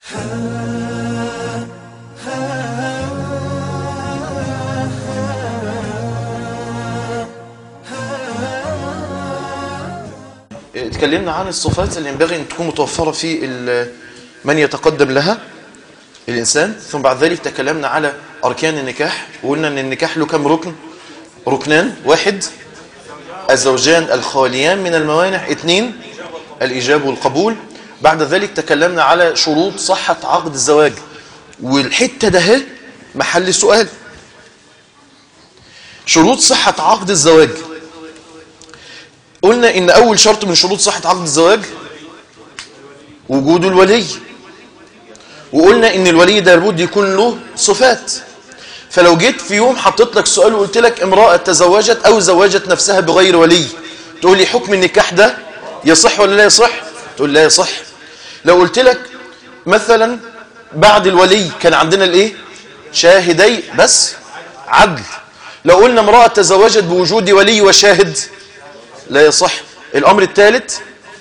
اتكلمنا عن الصفات اللي ينبغي ان تكون متوفره في ال- من يتقدم لها الانسان ثم بعد ذلك تكلمنا على اركان النكاح وقلنا ان النكاح له كم ركن ركنان واحد الزوجان الخاليان من الموانع اثنين الايجاب والقبول بعد ذلك تكلمنا على شروط صحه عقد الزواج والحته ده هي محل سؤال شروط صحه عقد الزواج قلنا ان اول شرط من شروط صحة عقد الزواج وجود الولي وقلنا ان الولي ده لابد يكون له صفات فلو جيت في يوم حطيت لك سؤال وقلت لك امرأة تزوجت او زوجت نفسها بغير ولي تقول لي حكم النكاح ده يصح ولا لا يصح تقول لا يصح لو قلت لك مثلا بعد الولي كان عندنا الايه شاهدي بس عدل لو قلنا امرأة تزوجت بوجود ولي وشاهد لا يصح الأمر الثالث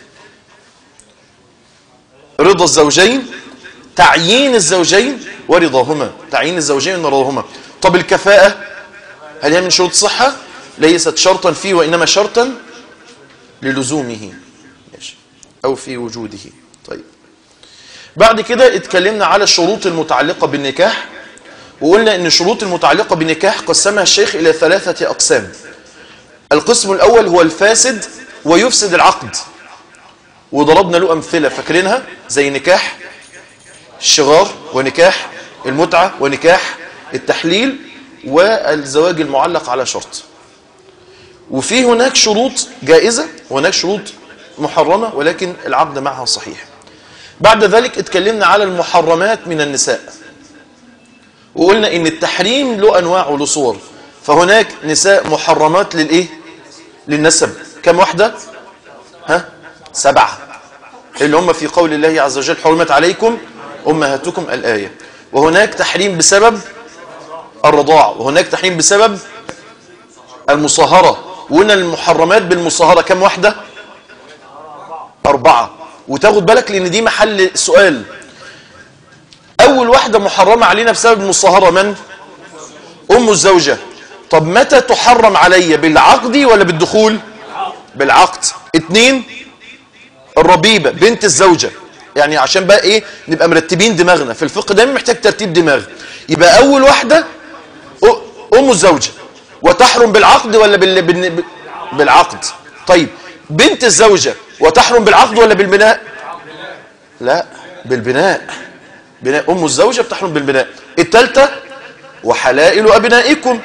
رضا الزوجين تعيين الزوجين ورضاهما تعيين الزوجين ورضاهما طب الكفاءة هل هي من شروط الصحة ليست شرطا فيه وإنما شرطا للزومه ماشي. أو في وجوده طيب بعد كده اتكلمنا على الشروط المتعلقة بالنكاح وقلنا ان الشروط المتعلقة بالنكاح قسمها الشيخ إلى ثلاثة أقسام القسم الأول هو الفاسد ويفسد العقد وضربنا له أمثلة فاكرينها زي نكاح الشغار ونكاح المتعة ونكاح التحليل والزواج المعلق على شرط وفي هناك شروط جائزة وهناك شروط محرمة ولكن العقد معها صحيح بعد ذلك اتكلمنا على المحرمات من النساء وقلنا ان التحريم له انواع وله صور فهناك نساء محرمات للايه للنسب كم واحدة ها سبعة اللي هم في قول الله عز وجل حرمت عليكم أمهاتكم الآية وهناك تحريم بسبب الرضاع وهناك تحريم بسبب المصاهرة وقلنا المحرمات بالمصاهرة كم واحدة أربعة وتاخد بالك لأن دي محل سؤال أول واحدة محرمة علينا بسبب المصاهرة من أم الزوجة طب متى تحرم علي بالعقد ولا بالدخول بالعقد اتنين الربيبة بنت الزوجة يعني عشان بقى ايه نبقى مرتبين دماغنا في الفقه دايما محتاج ترتيب دماغ يبقى اول واحدة ام الزوجة وتحرم بالعقد ولا بال... بال... بالعقد طيب بنت الزوجة وتحرم بالعقد ولا بالبناء لا بالبناء بناء ام الزوجة بتحرم بالبناء الثالثة وحلائل ابنائكم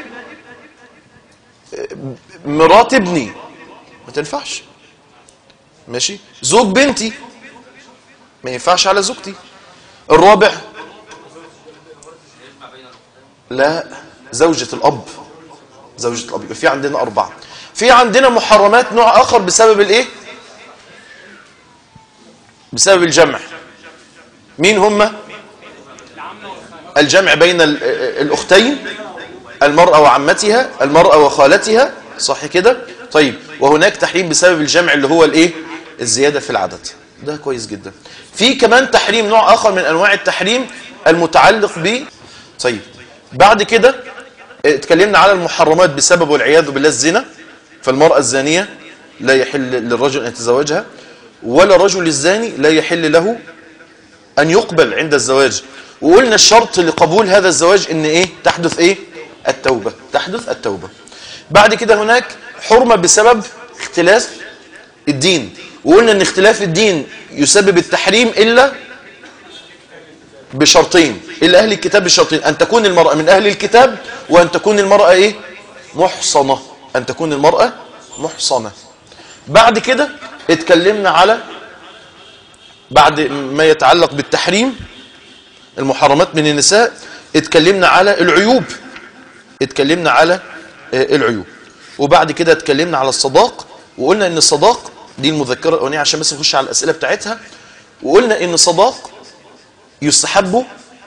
مرات ابني ما تنفعش ماشي زوج بنتي ما ينفعش على زوجتي الرابع لا زوجة الأب زوجة الأب يبقى في عندنا أربعة في عندنا محرمات نوع آخر بسبب الإيه بسبب الجمع مين هم الجمع بين الأختين المرأة وعمتها المرأة وخالتها صح كده طيب وهناك تحريم بسبب الجمع اللي هو الايه الزيادة في العدد ده كويس جدا في كمان تحريم نوع آخر من أنواع التحريم المتعلق ب طيب بعد كده اتكلمنا على المحرمات بسبب والعياذ بالله الزنا فالمرأة الزانية لا يحل للرجل أن يتزوجها ولا رجل الزاني لا يحل له أن يقبل عند الزواج وقلنا الشرط لقبول هذا الزواج ان ايه تحدث ايه التوبة تحدث التوبة بعد كده هناك حرمة بسبب اختلاف الدين وقلنا ان اختلاف الدين يسبب التحريم إلا بشرطين إلا أهل الكتاب بشرطين أن تكون المرأة من أهل الكتاب وأن تكون المرأة إيه محصنة أن تكون المرأة محصنة بعد كده اتكلمنا على بعد ما يتعلق بالتحريم المحرمات من النساء اتكلمنا على العيوب اتكلمنا على العيوب وبعد كده اتكلمنا على الصداق وقلنا ان الصداق دي المذكرة الأولانية عشان بس نخش على الأسئلة بتاعتها وقلنا ان الصداق يستحب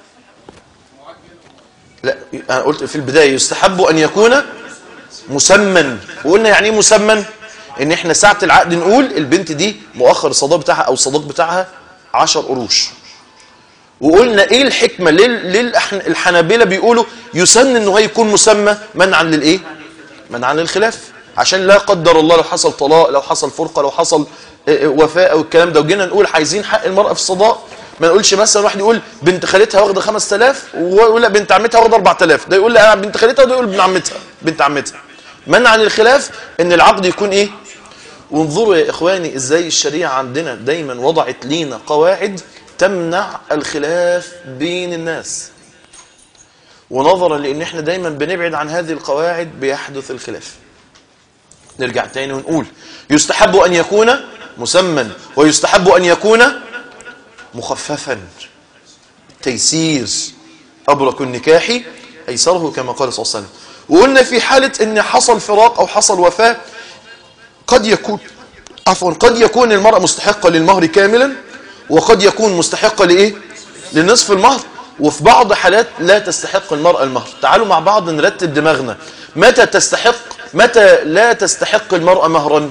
لا انا قلت في البداية يستحب ان يكون مسمن وقلنا يعني ايه مسمن ان احنا ساعة العقد نقول البنت دي مؤخر الصداق بتاعها او الصداق بتاعها 10 قروش وقلنا ايه الحكمة ليه, ليه الأحن- الحنابلة بيقولوا يسن انه هيكون مسمى منعا للايه منعا للخلاف عشان لا قدر الله لو حصل طلاق لو حصل فرقة لو حصل آه، آه، وفاة او الكلام ده وجينا نقول عايزين حق المرأة في الصداق ما نقولش مثلا واحد يقول بنت خالتها واخده 5000 ويقول لا بنت عمتها واخده 4000 ده يقول لا بنت خالتها وده يقول ابن عمتها بنت عمتها منعا للخلاف ان العقد يكون ايه وانظروا يا إخواني إزاي الشريعة عندنا دايما وضعت لينا قواعد تمنع الخلاف بين الناس ونظرا لأن احنا دايما بنبعد عن هذه القواعد بيحدث الخلاف نرجع تاني ونقول يستحب أن يكون مسمى ويستحب أن يكون مخففا تيسير أبرك النكاح أيسره كما قال صلى الله عليه وسلم وقلنا في حالة أن حصل فراق أو حصل وفاة قد يكون عفوا قد يكون المرأة مستحقة للمهر كاملا وقد يكون مستحقة لإيه لنصف المهر وفي بعض حالات لا تستحق المرأة المهر تعالوا مع بعض نرتب دماغنا متى تستحق متى لا تستحق المرأة مهرا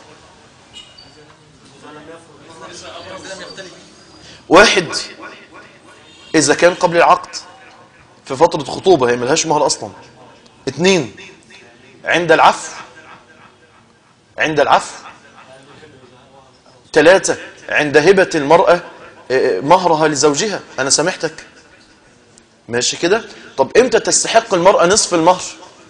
واحد إذا كان قبل العقد في فترة خطوبة هي ملهاش مهر أصلا اثنين عند العفو عند العفو ثلاثة عند هبة المرأة آه، مهرها لزوجها أنا سامحتك ماشي كده طب إمتى تستحق المرأة نصف المهر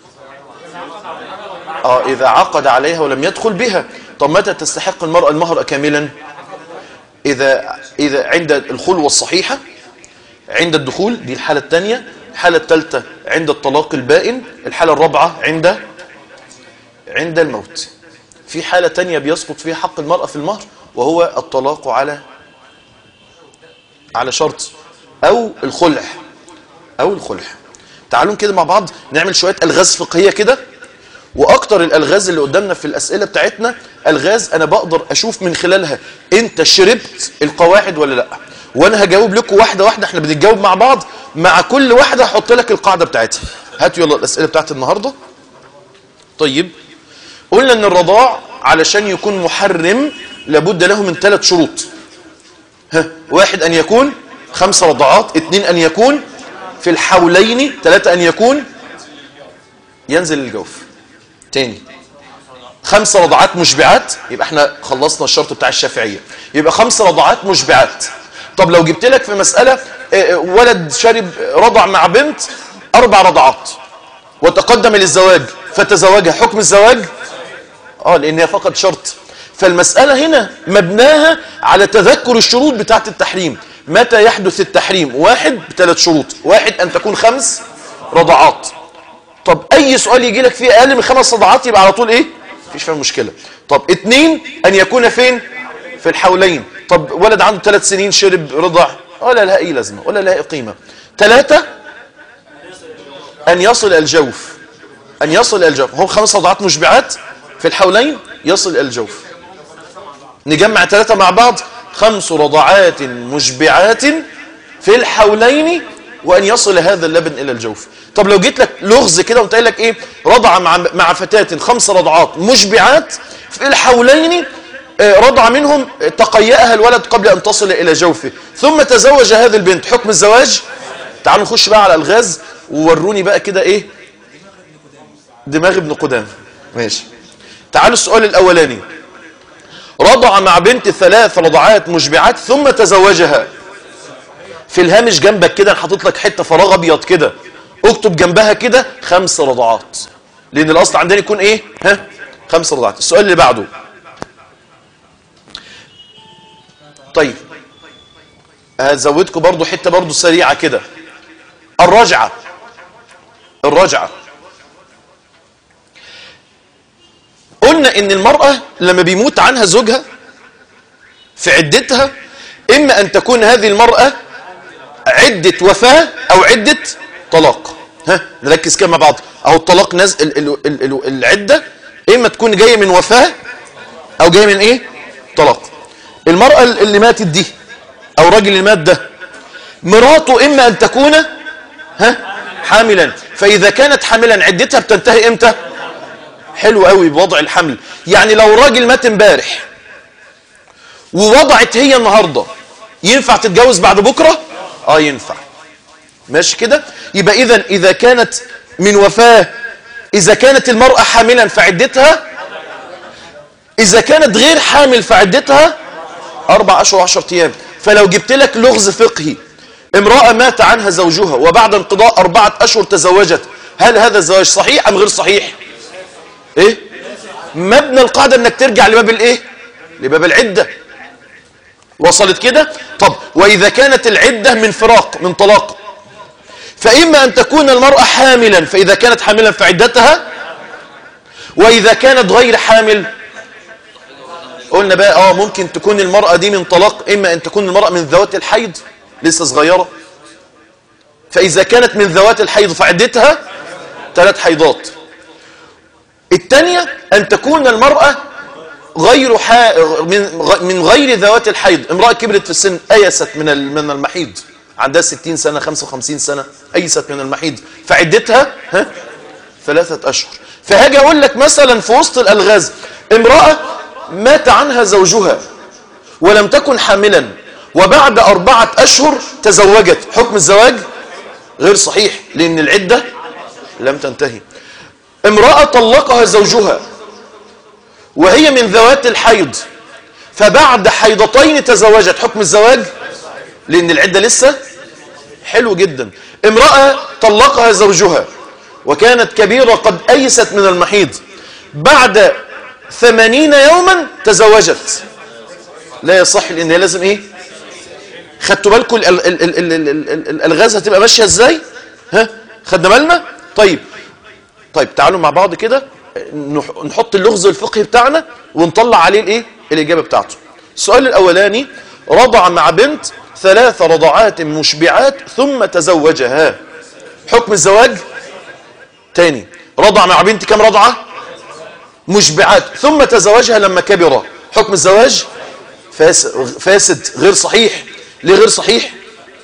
آه إذا عقد عليها ولم يدخل بها طب متى تستحق المرأة المهر كاملا إذا, إذا عند الخلوة الصحيحة عند الدخول دي الحالة الثانية الحالة الثالثة عند الطلاق البائن الحالة الرابعة عند عند الموت في حالة تانية بيسقط فيها حق المرأة في المهر وهو الطلاق على على شرط أو الخلع أو الخلع تعالوا كده مع بعض نعمل شوية ألغاز فقهية كده وأكتر الألغاز اللي قدامنا في الأسئلة بتاعتنا ألغاز أنا بقدر أشوف من خلالها أنت شربت القواعد ولا لأ وأنا هجاوب لكم واحدة واحدة احنا بنتجاوب مع بعض مع كل واحدة هحط لك القاعدة بتاعتها هاتوا يلا الأسئلة بتاعت النهاردة طيب قلنا ان الرضاع علشان يكون محرم لابد له من ثلاث شروط ها واحد ان يكون خمس رضعات اثنين ان يكون في الحولين ثلاثة ان يكون ينزل الجوف تاني خمس رضعات مشبعات يبقى احنا خلصنا الشرط بتاع الشافعية يبقى خمس رضعات مشبعات طب لو جبت لك في مسألة اه، اه، ولد شرب رضع مع بنت اربع رضعات وتقدم للزواج فتزوجها حكم الزواج اه لان هي فقط شرط فالمسألة هنا مبناها على تذكر الشروط بتاعت التحريم متى يحدث التحريم واحد بثلاث شروط واحد ان تكون خمس رضعات طب اي سؤال يجي لك فيه اقل من خمس رضعات يبقى على طول ايه مفيش فيها مشكلة طب اتنين ان يكون فين في الحولين طب ولد عنده ثلاث سنين شرب رضع ولا لها اي لازمة ولا لها قيمة ثلاثة ان يصل الجوف أن يصل إلى الجوف هم خمس رضعات مشبعات في الحولين يصل إلى الجوف نجمع ثلاثة مع بعض خمس رضعات مشبعات في الحولين وأن يصل هذا اللبن إلى الجوف طب لو جيت لك لغز كده وانت قايل لك إيه رضع مع, مع فتاة خمس رضعات مشبعات في الحولين آه، رضع منهم آه، تقيأها الولد قبل أن تصل إلى جوفه ثم تزوج هذه البنت حكم الزواج تعالوا نخش بقى على الغاز ووروني بقى كده إيه دماغ ابن قدام ماشي تعالوا السؤال الأولاني رضع مع بنت ثلاث رضعات مشبعات ثم تزوجها في الهامش جنبك كده أنا حاطط لك حتة فراغ أبيض كده اكتب جنبها كده خمس رضعات لأن الأصل عندنا يكون إيه ها خمس رضعات السؤال اللي بعده طيب هزودكم برضو حتة برضو سريعة كده الرجعة الرجعة قلنا ان المرأة لما بيموت عنها زوجها في عدتها اما ان تكون هذه المرأة عدة وفاة او عدة طلاق ها نركز كده مع بعض اهو الطلاق نزل ال ال ال ال العدة اما تكون جاية من وفاة او جاية من ايه طلاق المرأة اللي ماتت دي او الراجل اللي مات ده مراته اما ان تكون ها حاملا فاذا كانت حاملا عدتها بتنتهي امتى حلو قوي بوضع الحمل يعني لو راجل مات امبارح ووضعت هي النهارده ينفع تتجوز بعد بكره اه ينفع ماشي كده يبقى اذا اذا كانت من وفاه اذا كانت المراه حاملا فعدتها اذا كانت غير حامل فعدتها اربع اشهر وعشرة ايام فلو جبت لك لغز فقهي امراه مات عنها زوجها وبعد انقضاء اربعه اشهر تزوجت هل هذا الزواج صحيح ام غير صحيح ايه مبنى القاعده انك ترجع لباب الايه لباب العده وصلت كده طب واذا كانت العده من فراق من طلاق فاما ان تكون المراه حاملا فاذا كانت حاملا فعدتها واذا كانت غير حامل قلنا بقى اه ممكن تكون المراه دي من طلاق اما ان تكون المراه من ذوات الحيض لسه صغيره فاذا كانت من ذوات الحيض فعدتها ثلاث حيضات الثانيه ان تكون المراه غير حا... من من غير ذوات الحيض امراه كبرت في السن ايست من ال- من المحيض عندها 60 سنه 55 سنه ايست من المحيض فعدتها ها ثلاثه اشهر فهاجي اقول لك مثلا في وسط الالغاز امراه مات عنها زوجها ولم تكن حاملا وبعد أربعة أشهر تزوجت حكم الزواج غير صحيح لأن العدة لم تنتهي امرأة طلقها زوجها وهي من ذوات الحيض فبعد حيضتين تزوجت حكم الزواج لأن العدة لسه حلو جدا امرأة طلقها زوجها وكانت كبيرة قد أيست من المحيض بعد ثمانين يوما تزوجت لا يصح لأن هي لازم إيه خدتوا بالكم ال- ال- ال- ال- ال- ال- ال- الألغاز هتبقى ماشية إزاي ها خدنا بالنا طيب طيب تعالوا مع بعض كده نح- نحط اللغز الفقهي بتاعنا ونطلع عليه الايه الاجابه بتاعته السؤال الاولاني رضع مع بنت ثلاث رضعات مشبعات ثم تزوجها حكم الزواج تاني رضع مع بنت كم رضعه مشبعات ثم تزوجها لما كبر حكم الزواج فاسد, فاسد غير صحيح ليه غير صحيح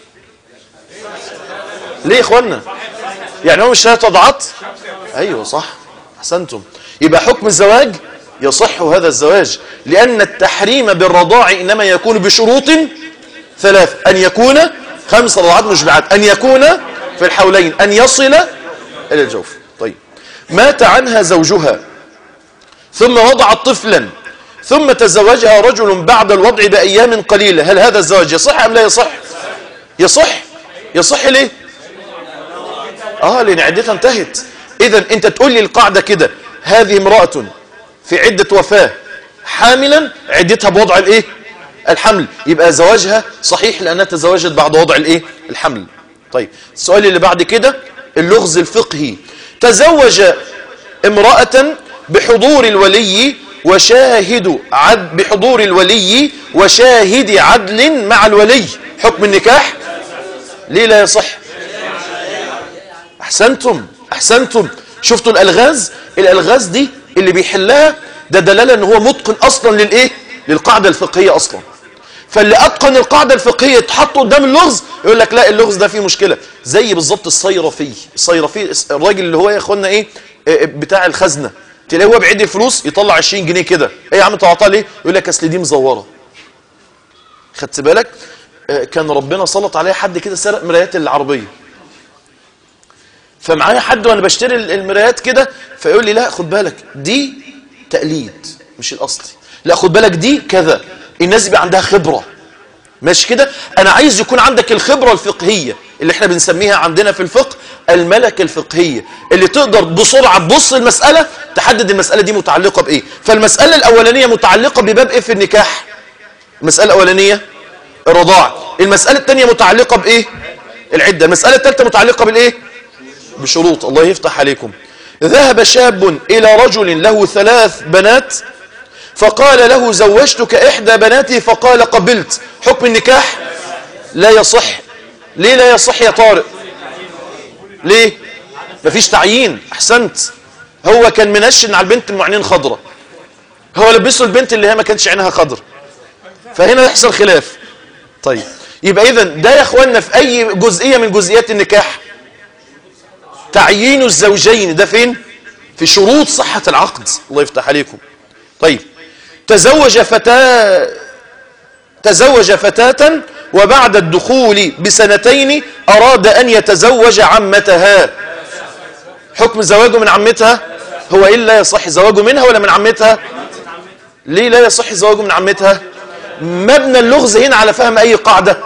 ليه يا اخوانا يعني هو مش ثلاث رضعات ايوه صح احسنتم يبقى حكم الزواج يصح هذا الزواج لان التحريم بالرضاع انما يكون بشروط ثلاث ان يكون خمس رضعات مشبعات ان يكون في الحولين ان يصل الى الجوف طيب مات عنها زوجها ثم وضعت طفلا ثم تزوجها رجل بعد الوضع بايام قليله هل هذا الزواج يصح ام لا يصح يصح يصح ليه اه لان عدتها انتهت اذا انت تقول لي القاعده كده هذه امراه في عده وفاه حاملا عدتها بوضع الايه الحمل يبقى زواجها صحيح لانها تزوجت بعد وضع الايه الحمل طيب السؤال اللي بعد كده اللغز الفقهي تزوج امراه بحضور الولي وشاهد عد بحضور الولي وشاهد عدل مع الولي حكم النكاح ليه لا يصح احسنتم احسنتم شفتوا الالغاز الالغاز دي اللي بيحلها ده دلاله ان هو متقن اصلا للايه للقاعده الفقهيه اصلا فاللي اتقن القاعده الفقهيه تحطه قدام اللغز يقول لك لا اللغز ده فيه مشكله زي بالظبط الصيرفي الصيرفي الراجل اللي هو يا اخوانا ايه آه، بتاع الخزنه تلاقيه هو بعيد الفلوس يطلع 20 جنيه كده ايه يا عم طلعتها ليه يقول لك اصل دي مزوره خدت بالك آه، كان ربنا سلط عليه حد كده سرق مرايات العربيه فمعايا حد وانا بشتري المرايات كده فيقول لي لا خد بالك دي تقليد مش الاصلي لا خد بالك دي كذا الناس يبقى عندها خبره ماشي كده انا عايز يكون عندك الخبره الفقهيه اللي احنا بنسميها عندنا في الفقه الملكه الفقهيه اللي تقدر بسرعه تبص المساله تحدد المساله دي متعلقه بايه فالمساله الاولانيه متعلقه بباب ايه في النكاح المساله الاولانيه الرضاع المساله الثانيه متعلقه بايه العده المساله الثالثه متعلقه بالايه بشروط الله يفتح عليكم ذهب شاب إلى رجل له ثلاث بنات فقال له زوجتك إحدى بناتي فقال قبلت حكم النكاح لا يصح ليه لا يصح يا طارق ليه مفيش تعيين أحسنت هو كان منشن على البنت ام عينين خضرة هو لبسه البنت اللي هي ما كانش عينها خضرة فهنا يحصل خلاف طيب يبقى إذا ده يا أخوانا في أي جزئية من جزئيات النكاح تعيين الزوجين ده فين في شروط صحة العقد الله يفتح عليكم طيب تزوج فتاة تزوج فتاة وبعد الدخول بسنتين أراد أن يتزوج عمتها حكم زواجه من عمتها هو إيه لا يصح زواجه منها ولا من عمتها ليه لا يصح زواجه من عمتها مبنى اللغز هنا على فهم أي قاعدة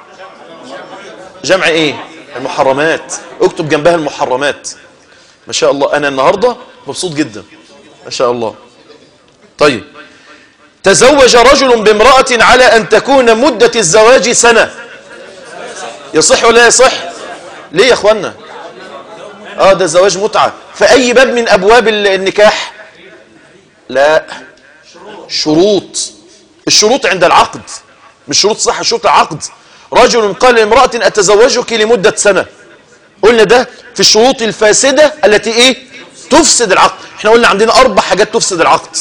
جمع إيه المحرمات اكتب جنبها المحرمات ما شاء الله أنا النهاردة مبسوط جدا ما شاء الله طيب تزوج رجل بامرأة على أن تكون مدة الزواج سنة يصح ولا يصح ليه يا أخوانا آه ده زواج متعة فأي باب من أبواب النكاح لا شروط الشروط عند العقد مش شروط صحة شروط العقد رجل قال لامرأة أتزوجك لمدة سنة قلنا ده في الشروط الفاسدة التي ايه تفسد العقد احنا قلنا عندنا اربع حاجات تفسد العقد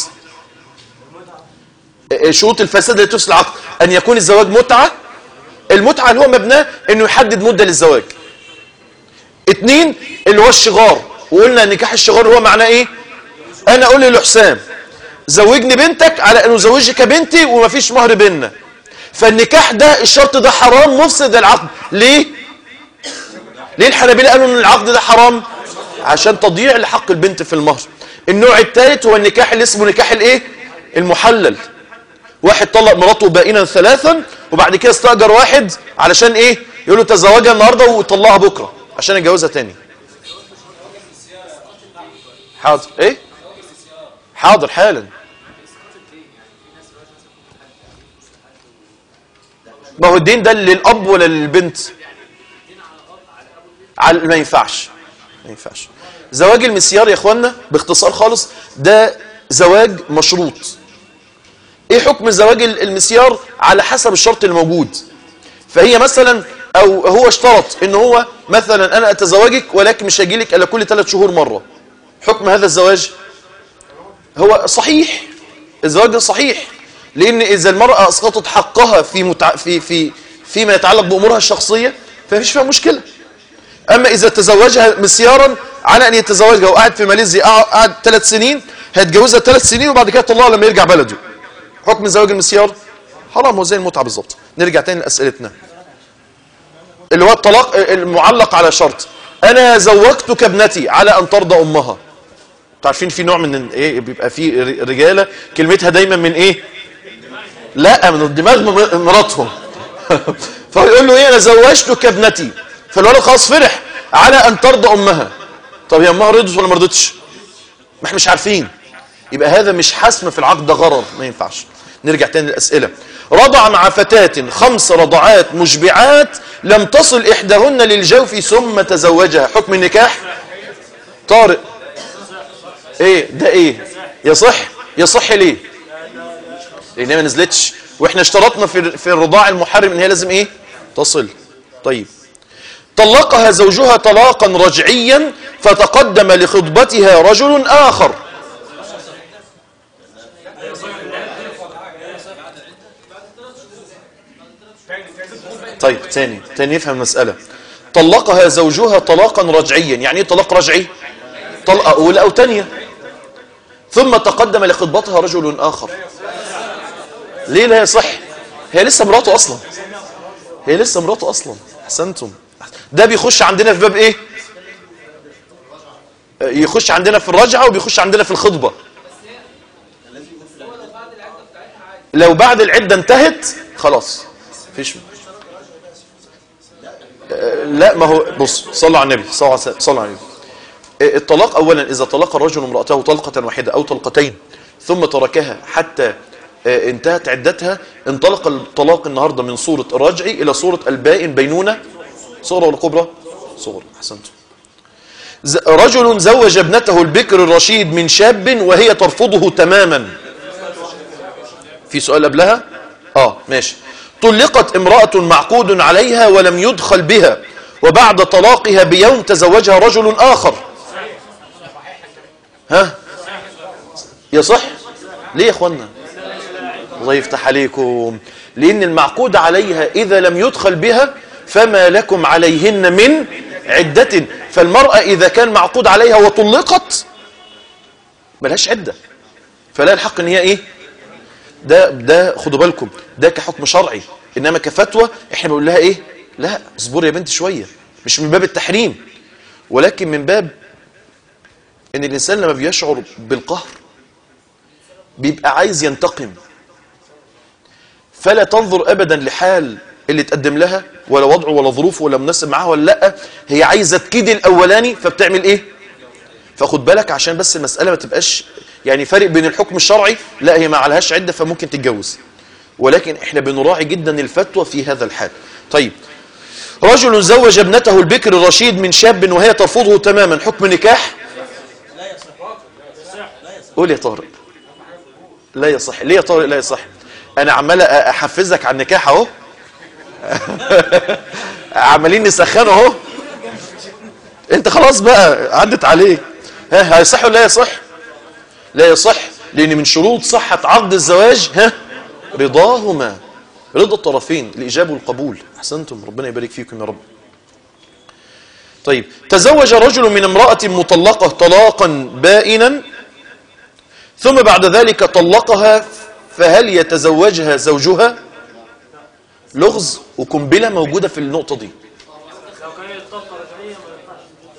الشروط الفاسدة التي تفسد العقد ان يكون الزواج متعة المتعة اللي هو مبناه انه يحدد مدة للزواج اتنين اللي هو الشغار وقلنا نكاح الشغار هو معناه ايه انا اقول لحسام زوجني بنتك على انه زوجك بنتي ومفيش مهر بيننا فالنكاح ده الشرط ده حرام مفسد العقد ليه ليه الحنابلة قالوا ان العقد ده حرام عشان تضييع لحق البنت في المهر النوع الثالث هو النكاح اللي اسمه نكاح الايه المحلل واحد طلق مراته بائنا ثلاثا وبعد كده استأجر واحد علشان ايه يقول له تزوجها النهارده وطلقها بكره عشان يتجوزها تاني حاضر ايه حاضر حالا ما هو الدين ده للاب ولا للبنت على ما ينفعش ما ينفعش زواج المسيار يا اخوانا باختصار خالص ده زواج مشروط ايه حكم زواج المسيار على حسب الشرط الموجود فهي مثلا او هو اشترط ان هو مثلا انا اتزوجك ولكن مش هجي لك الا كل ثلاث شهور مره حكم هذا الزواج هو صحيح الزواج ده صحيح لان اذا المراه اسقطت حقها في متع... في في فيما يتعلق بامورها الشخصيه فمفيش فيها مشكله اما اذا تزوجها مسيارا على ان يتزوجها وقعد في ماليزيا قعد ثلاث سنين هيتجوزها ثلاث سنين وبعد كده طلعها لما يرجع بلده حكم زواج المسيار حرام هو زي المتعه بالظبط نرجع تاني لاسئلتنا اللي هو الطلاق المعلق على شرط انا زوجتك ابنتي على ان ترضى امها انتوا عارفين في نوع من ايه بيبقى في رجاله كلمتها دايما من ايه لا من الدماغ مراتهم فيقول له ايه انا زوجتك ابنتي فالولد خلاص فرح على ان ترضى امها طب هي امها رضت ولا ما رضتش ما احنا مش عارفين يبقى هذا مش حسم في العقد ده غرر ما ينفعش نرجع تاني للاسئله رضع مع فتاة خمس رضعات مشبعات لم تصل إحداهن للجوف ثم تزوجها حكم النكاح طارق ايه ده ايه يصح يصح ليه لانها ما نزلتش واحنا اشترطنا في في الرضاع المحرم ان هي لازم ايه تصل طيب طلقها زوجها طلاقا رجعيا فتقدم لخطبتها رجل آخر طيب تاني تاني يفهم المسألة طلقها زوجها طلاقا رجعيا يعني ايه طلاق رجعي طلقة أولى أو تانية ثم تقدم لخطبتها رجل آخر ليه لا يصح هي لسه مراته أصلا هي لسه مراته أصلا أحسنتم ده بيخش عندنا في باب ايه يخش عندنا في الرجعة وبيخش عندنا في الخطبة لو بعد العدة انتهت خلاص فيش لا ما هو بص صلى على النبي صلى على النبي الطلاق اولا اذا طلق الرجل امراته طلقه واحده او طلقتين ثم تركها حتى انتهت عدتها انطلق الطلاق النهارده من صوره الرجعي الى صوره البائن بينونه صغرى ولا كبرى صغرى احسنتم رجل زوج ابنته البكر الرشيد من شاب وهي ترفضه تماما في سؤال قبلها اه ماشي طلقت امرأة معقود عليها ولم يدخل بها وبعد طلاقها بيوم تزوجها رجل آخر ها يصح ليه يا اخوانا الله يفتح عليكم لأن المعقود عليها إذا لم يدخل بها فما لكم عليهن من عدة فالمرأة إذا كان معقود عليها وطلقت ملهاش عدة فلا الحق ان هي ايه ده ده خدوا بالكم ده كحكم شرعي انما كفتوى احنا بنقول لها ايه لا اصبر يا بنت شويه مش من باب التحريم ولكن من باب ان الانسان لما بيشعر بالقهر بيبقى عايز ينتقم فلا تنظر ابدا لحال اللي تقدم لها ولا وضعه ولا ظروفه ولا مناسب معاها ولا لا هي عايزه تكيد الاولاني فبتعمل ايه فخد بالك عشان بس المساله ما تبقاش يعني فرق بين الحكم الشرعي لا هي ما عليهاش عده فممكن تتجوز ولكن احنا بنراعي جدا الفتوى في هذا الحال طيب رجل زوج ابنته البكر الرشيد من شاب وهي ترفضه تماما حكم نكاح قول يا طارق لا يصح ليه يا طارق لا يصح انا عمال احفزك على النكاح اهو عمالين نسخنه اهو انت خلاص بقى عدت عليك ها هيصح ولا لا يصح لا يصح لان من شروط صحة عقد الزواج ها رضاهما رضا الطرفين الاجاب والقبول احسنتم ربنا يبارك فيكم يا رب طيب تزوج رجل من امرأة مطلقة طلاقا بائنا ثم بعد ذلك طلقها فهل يتزوجها زوجها لغز وقنبله موجوده في النقطه دي لو كان الطاقة رجعية ما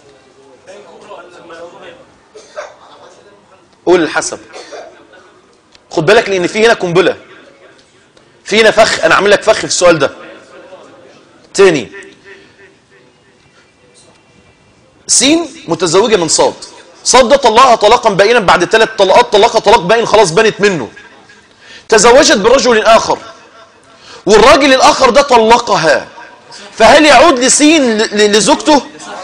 ينفعش قول الحسب خد بالك لان في هنا قنبله في هنا فخ انا عامل لك فخ في السؤال ده تاني سين متزوجه من صاد صاد ده طلقها طلاقا بائنا بعد ثلاث طلقات طلقها طلاق بائن خلاص بنت منه تزوجت برجل اخر والراجل الاخر ده طلقها فهل يعود لسين ل- ل- لزوجته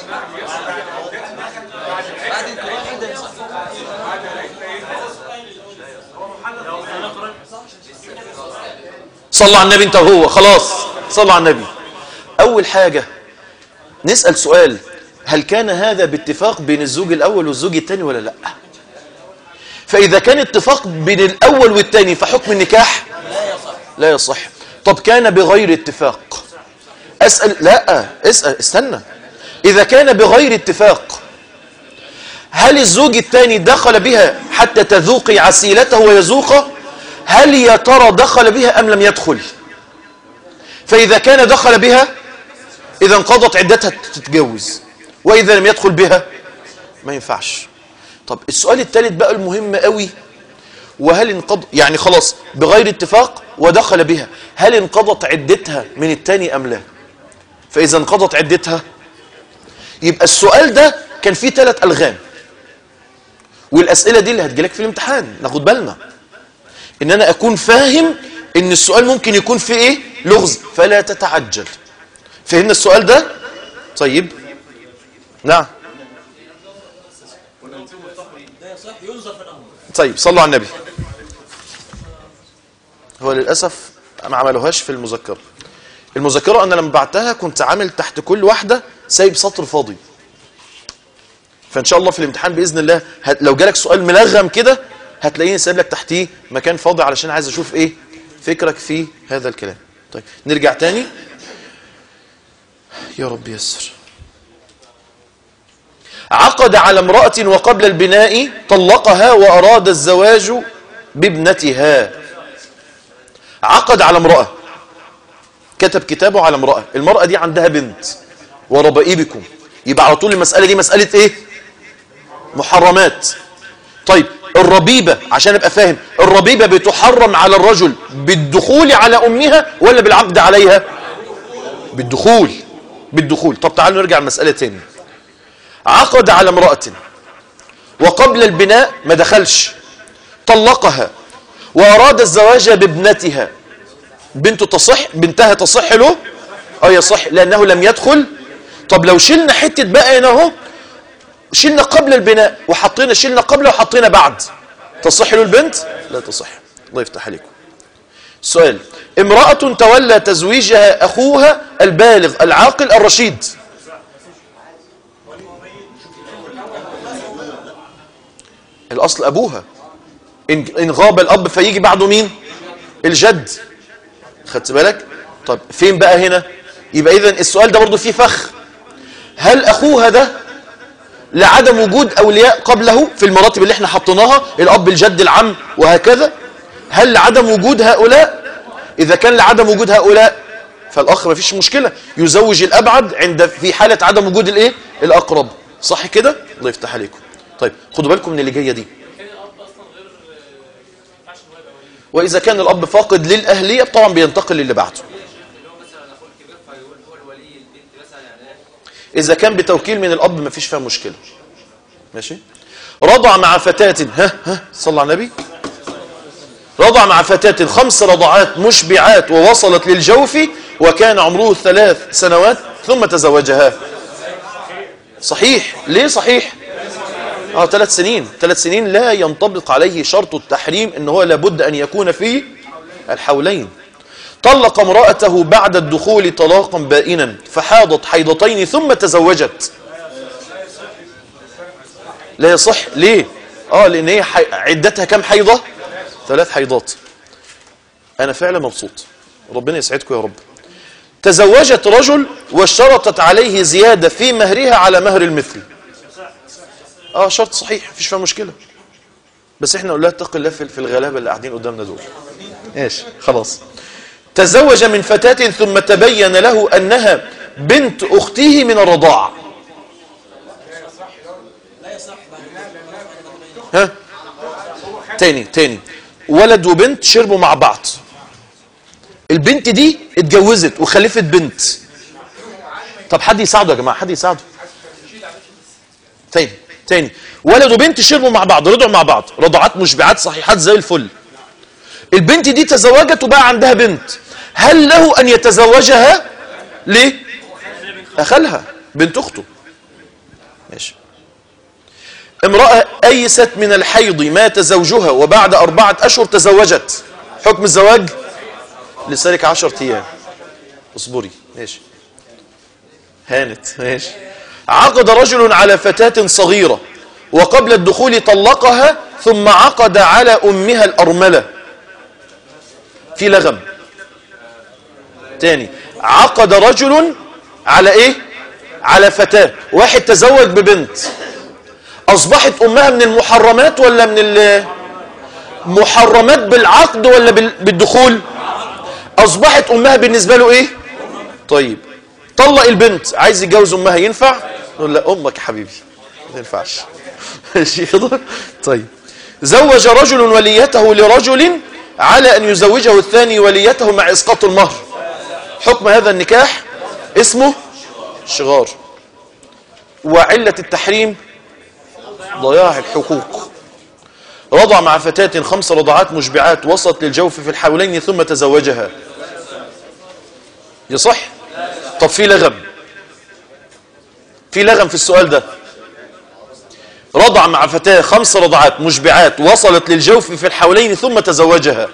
صلى على النبي انت وهو خلاص صلى على النبي اول حاجة نسأل سؤال هل كان هذا باتفاق بين الزوج الاول والزوج الثاني ولا لا فاذا كان اتفاق بين الاول والثاني فحكم النكاح لا يصح طب كان بغير اتفاق اسأل لا اسأل استنى اذا كان بغير اتفاق هل الزوج الثاني دخل بها حتى تذوقي عسيلته ويذوقه هل يا ترى دخل بها أم لم يدخل فإذا كان دخل بها إذا انقضت عدتها تتجوز وإذا لم يدخل بها ما ينفعش طب السؤال الثالث بقى المهم قوي وهل انقض يعني خلاص بغير اتفاق ودخل بها هل انقضت عدتها من الثاني أم لا فإذا انقضت عدتها يبقى السؤال ده كان فيه ثلاث ألغام والأسئلة دي اللي هتجيلك في الامتحان ناخد بالنا ان انا اكون فاهم ان السؤال ممكن يكون فيه ايه لغز فلا تتعجل فهمنا السؤال ده طيب نعم طيب صلوا على النبي هو للاسف ما عملوهاش في المذكره المذكره انا لما بعتها كنت عامل تحت كل واحده سايب سطر فاضي فان شاء الله في الامتحان باذن الله هت- لو جالك سؤال ملغم كده هتلاقيني سايب لك تحتيه مكان فاضي علشان عايز اشوف ايه فكرك في هذا الكلام طيب نرجع تاني يا رب يسر عقد على امرأة وقبل البناء طلقها وأراد الزواج بابنتها عقد على امرأة كتب كتابه على امرأة المرأة دي عندها بنت وربائبكم يبقى على طول المسألة دي مسألة ايه محرمات طيب الربيبة عشان ابقى فاهم الربيبة بتحرم على الرجل بالدخول على امها ولا بالعقد عليها بالدخول بالدخول طب تعالوا نرجع المسألة تاني عقد على امرأة وقبل البناء ما دخلش طلقها وأراد الزواج بابنتها بنته تصح بنتها تصح له اه يصح لأنه لم يدخل طب لو شلنا حتة بقى هنا اهو شلنا قبل البناء وحطينا شلنا قبل وحطينا بعد تصح له البنت لا تصح الله يفتح عليكم سؤال امرأة تولى تزويجها أخوها البالغ العاقل الرشيد الأصل أبوها إن إن غاب الأب فيجي بعده مين الجد خدت بالك طب فين بقى هنا يبقى إذن السؤال ده برضو فيه فخ هل أخوها ده لعدم وجود أولياء قبله في المراتب اللي احنا حطيناها الأب الجد العم وهكذا هل لعدم وجود هؤلاء إذا كان لعدم وجود هؤلاء فالأخ ما فيش مشكلة يزوج الأبعد عند في حالة عدم وجود الإيه الأقرب صح كده الله يفتح عليكم طيب خدوا بالكم من اللي جاية دي وإذا كان الأب فاقد للأهلية طبعا بينتقل للي بعده إذا كان بتوكيل من الأب ما فيش فيها مشكلة ماشي رضع مع فتاة ها ها صلى على النبي رضع مع فتاة خمس رضعات مشبعات ووصلت للجوف وكان عمره ثلاث سنوات ثم تزوجها صحيح ليه صحيح اه ثلاث سنين ثلاث سنين لا ينطبق عليه شرط التحريم ان هو لابد ان يكون في الحولين طلق امرأته بعد الدخول طلاقا بائنا فحاضت حيضتين ثم تزوجت لا يصح ليه اه لان هي حي... عدتها كم حيضة ثلاث حيضات انا فعلا مبسوط ربنا يسعدكم يا رب تزوجت رجل واشترطت عليه زيادة في مهرها على مهر المثل اه شرط صحيح مفيش فيها مشكلة بس احنا نقول لها اتق الله في في الغلابة اللي قاعدين قدامنا دول ايش خلاص تزوج من فتاة ثم تبين له أنها بنت أخته من الرضاعة ها تاني تاني ولد وبنت شربوا مع بعض البنت دي اتجوزت وخلفت بنت طب حد يساعده يا جماعة حد يساعده تاني تاني ولد وبنت شربوا مع بعض رضعوا مع بعض رضعات مشبعات صحيحات زي الفل البنت دي تزوجت وبقى عندها بنت هل له أن يتزوجها ليه أخلها بنت أخته ماشي امرأة أيست من الحيض مات زوجها وبعد أربعة أشهر تزوجت حكم الزواج لسالك عشر أيام اصبري ماشي هانت ماشي عقد رجل على فتاة صغيرة وقبل الدخول طلقها ثم عقد على أمها الأرملة في لغم تاني عقد رجل على ايه على فتاة واحد تزوج ببنت اصبحت امها من المحرمات ولا من ال محرمات بالعقد ولا بال- بالدخول اصبحت امها بالنسبة له ايه طيب طلق البنت عايز يتجوز امها ينفع نقول لا امك يا حبيبي ما ينفعش ماشي كده طيب زوج رجل وليته لرجل على أن يزوجه الثاني وليته مع إسقاط المهر حكم هذا النكاح اسمه شغار وعلة التحريم ضياع الحقوق رضع مع فتاة خمس رضعات مشبعات وصلت للجوف في الحولين ثم تزوجها يصح طب في لغم في لغم في السؤال ده رضع مع فتاة خمس رضعات مشبعات وصلت للجوف في الحولين ثم تزوجها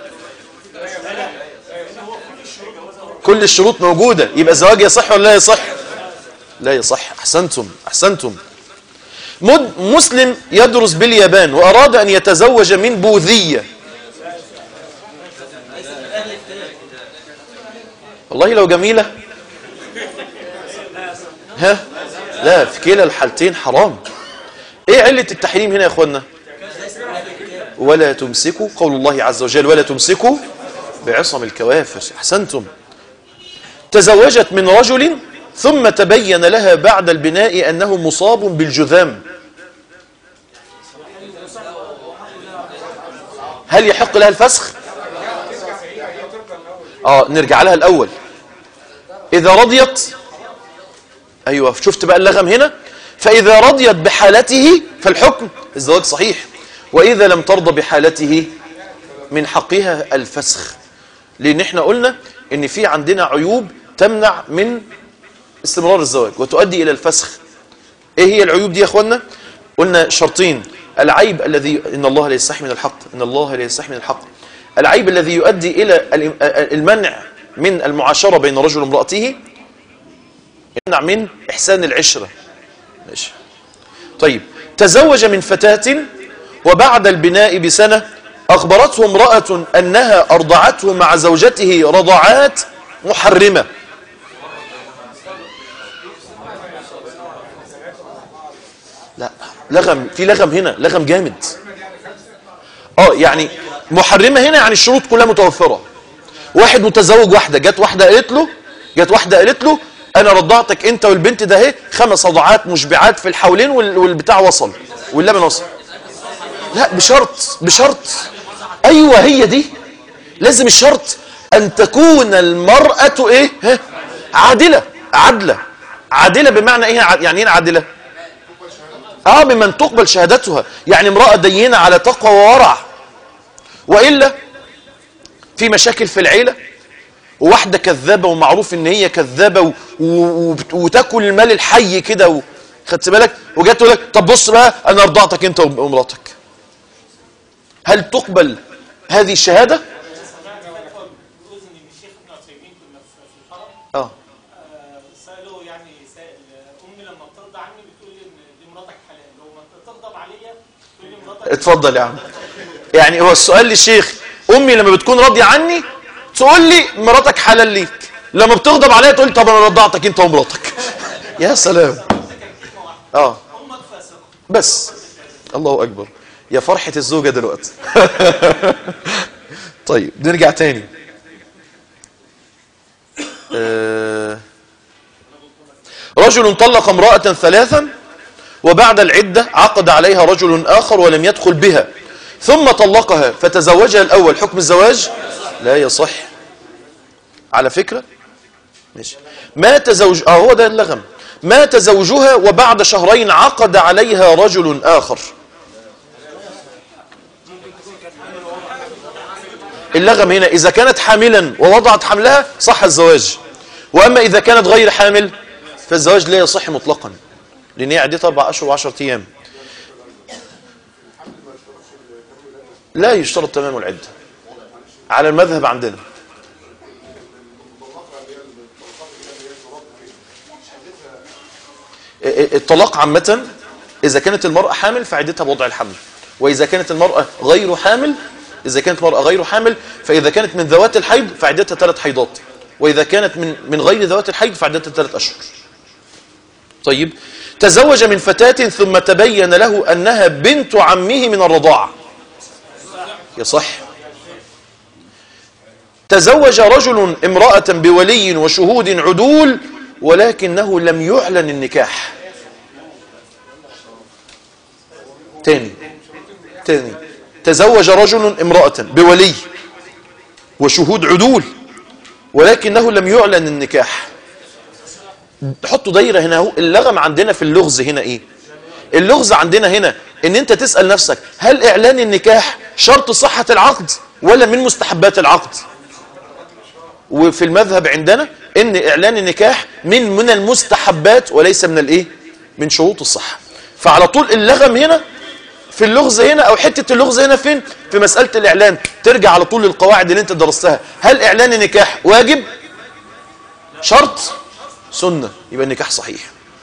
كل الشروط موجودة يبقى الزواج يصح ولا لا يصح لا يصح أحسنتم أحسنتم مد مسلم يدرس باليابان وأراد أن يتزوج من بوذية والله لو جميلة ها لا في كلا الحالتين حرام ايه علة التحريم هنا يا اخوانا ولا تمسكوا قول الله عز وجل ولا تمسكوا بعصم الكوافر احسنتم تزوجت من رجل ثم تبين لها بعد البناء انه مصاب بالجذام هل يحق لها الفسخ اه نرجع لها الاول اذا رضيت ايوه شفت بقى اللغم هنا فإذا رضيت بحالته فالحكم الزواج صحيح وإذا لم ترضى بحالته من حقها الفسخ لأن احنا قلنا ان في عندنا عيوب تمنع من استمرار الزواج وتؤدي إلى الفسخ ايه هي العيوب دي يا اخوانا قلنا شرطين العيب الذي ان الله لا يستحي من الحق ان الله لا يستحي من الحق العيب الذي يؤدي إلى الام- المنع من المعاشرة بين رجل وامرأته يمنع من إحسان العشرة ماشي طيب تزوج من فتاة وبعد البناء بسنة أخبرته امرأة أنها أرضعته مع زوجته رضعات محرمة لا لغم في لغم هنا لغم جامد اه يعني محرمة هنا يعني الشروط كلها متوفرة واحد متزوج واحده جت واحده قالت له جت واحده قالت له انا رضعتك انت والبنت ده اهي خمس رضعات مشبعات في الحولين وال- والبتاع وصل واللبن وصل لا بشرط بشرط ايوه هي دي لازم الشرط ان تكون المراه ايه ها؟ عادله عادله عادله بمعنى ايه ع- يعني ايه عادله اه ممن تقبل شهادتها يعني امراه دينه على تقوى وورع والا في مشاكل في العيله وواحده كذابه ومعروف ان هي كذابه و... و... وبت- وتاكل المال الحي كده و... خدت بالك وجت تقول لك طب بص بقى انا رضعتك انت ومراتك هل تقبل هذه الشهاده جزء من الشيخ ابن عثيمين كنا في في الحرم اه آه، سأله يعني سائل آه، امي لما بترضى عني بتقول لي ان دي مراتك حلال لو ما تغضب عليا تقول لي مراتك اتفضل يا عم يعني هو السؤال للشيخ امي لما بتكون راضيه عني تقول لي مراتك حلال ليك لما بتغضب عليا تقول لي طب انا رضعتك انت ومراتك يا سلام اه امك فاسقه بس الله اكبر يا فرحه الزوجه دلوقتي طيب نرجع تاني آه، رجل طلق امراه ثلاثا وبعد العده عقد عليها رجل اخر ولم يدخل بها ثم طلقها فتزوجها الاول حكم الزواج لا يصح على فكره ماشي مات زوج اه هو ده اللغم مات زوجها وبعد شهرين عقد عليها رجل آخر اللغم هنا إذا كانت حاملا ووضعت حملها صح الزواج وأما إذا كانت غير حامل فالزواج لا يصح مطلقا لأن هي عدتها أربع أشهر وعشرة أيام لا يشترط تمام العدة على المذهب عندنا الطلاق عامة إذا كانت المرأة حامل فعدتها بوضع الحمل وإذا كانت المرأة غير حامل إذا كانت المرأة غير حامل فإذا كانت من ذوات الحيض فعدتها ثلاث حيضات وإذا كانت من من غير ذوات الحيض فعدتها ثلاث أشهر طيب تزوج من فتاة ثم تبين له أنها بنت عمه من الرضاعة يصح تزوج رجل امرأة بولي وشهود عدول ولكنه لم يعلن النكاح تاني تاني تزوج رجل امرأة بولي وشهود عدول ولكنه لم يعلن النكاح حطوا دايرة هنا اهو اللغم عندنا في اللغز هنا ايه اللغز عندنا هنا ان انت تسأل نفسك هل اعلان النكاح شرط صحة العقد ولا من مستحبات العقد وفي المذهب عندنا ان اعلان النكاح من من المستحبات وليس من الايه من شروط الصحة فعلى طول اللغم هنا في اللغز هنا او حتة اللغز هنا فين في مسألة الاعلان ترجع على طول للقواعد اللي انت درستها هل اعلان النكاح واجب شرط سنة يبقى النكاح صحيح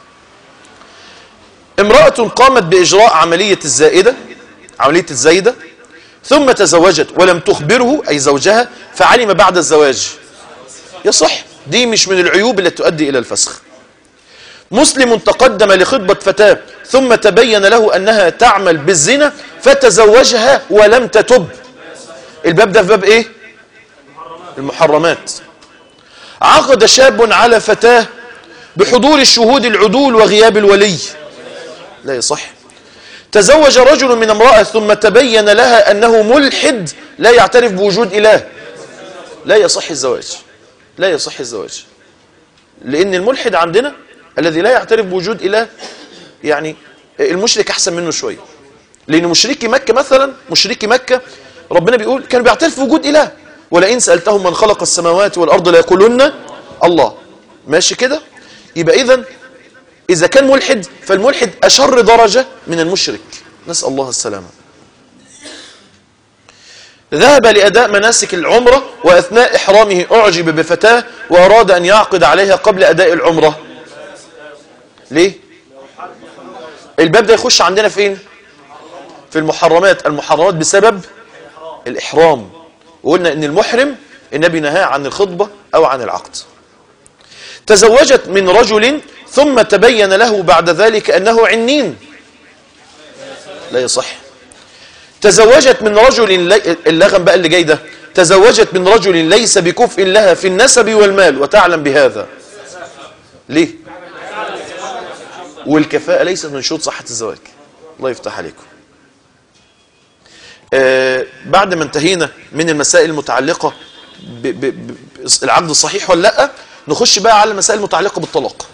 امرأة قامت بإجراء عملية الزائدة عملية الزايدة ثم تزوجت ولم تخبره أي زوجها فعلم بعد الزواج يصح دي مش من العيوب التي تؤدي إلى الفسخ مسلم تقدم لخطبة فتاة ثم تبين له أنها تعمل بالزنا فتزوجها ولم تتب الباب ده في باب إيه المحرمات عقد شاب على فتاة بحضور الشهود العدول وغياب الولي لا يصح تزوج رجل من امرأة ثم تبين لها أنه ملحد لا يعترف بوجود إله لا يصح الزواج لا يصح الزواج لأن الملحد عندنا الذي لا يعترف بوجود إله يعني المشرك أحسن منه شوية لأن مشركي مكة مثلا مشركي مكة ربنا بيقول كانوا بيعترفوا بوجود إله ولئن سألتهم من خلق السماوات والأرض ليقولن الله ماشي كده يبقى إذن إذا كان ملحد فالملحد أشر درجة من المشرك نسأل الله السلامة ذهب لأداء مناسك العمرة وأثناء إحرامه أعجب بفتاة وأراد أن يعقد عليها قبل أداء العمرة ليه؟ الباب ده يخش عندنا فين؟ في المحرمات المحرمات بسبب الإحرام وقلنا أن المحرم النبي نهى عن الخطبة أو عن العقد تزوجت من رجل ثم تبين له بعد ذلك أنه عنين لا يصح تزوجت من رجل اللغم بقى اللي جاي ده تزوجت من رجل ليس بكفء لها في النسب والمال وتعلم بهذا ليه والكفاءة ليست من شروط صحة الزواج الله يفتح عليكم آه بعد ما انتهينا من المسائل المتعلقة ب ب ب العقد صحيح ولا لا نخش بقى على المسائل المتعلقة بالطلاق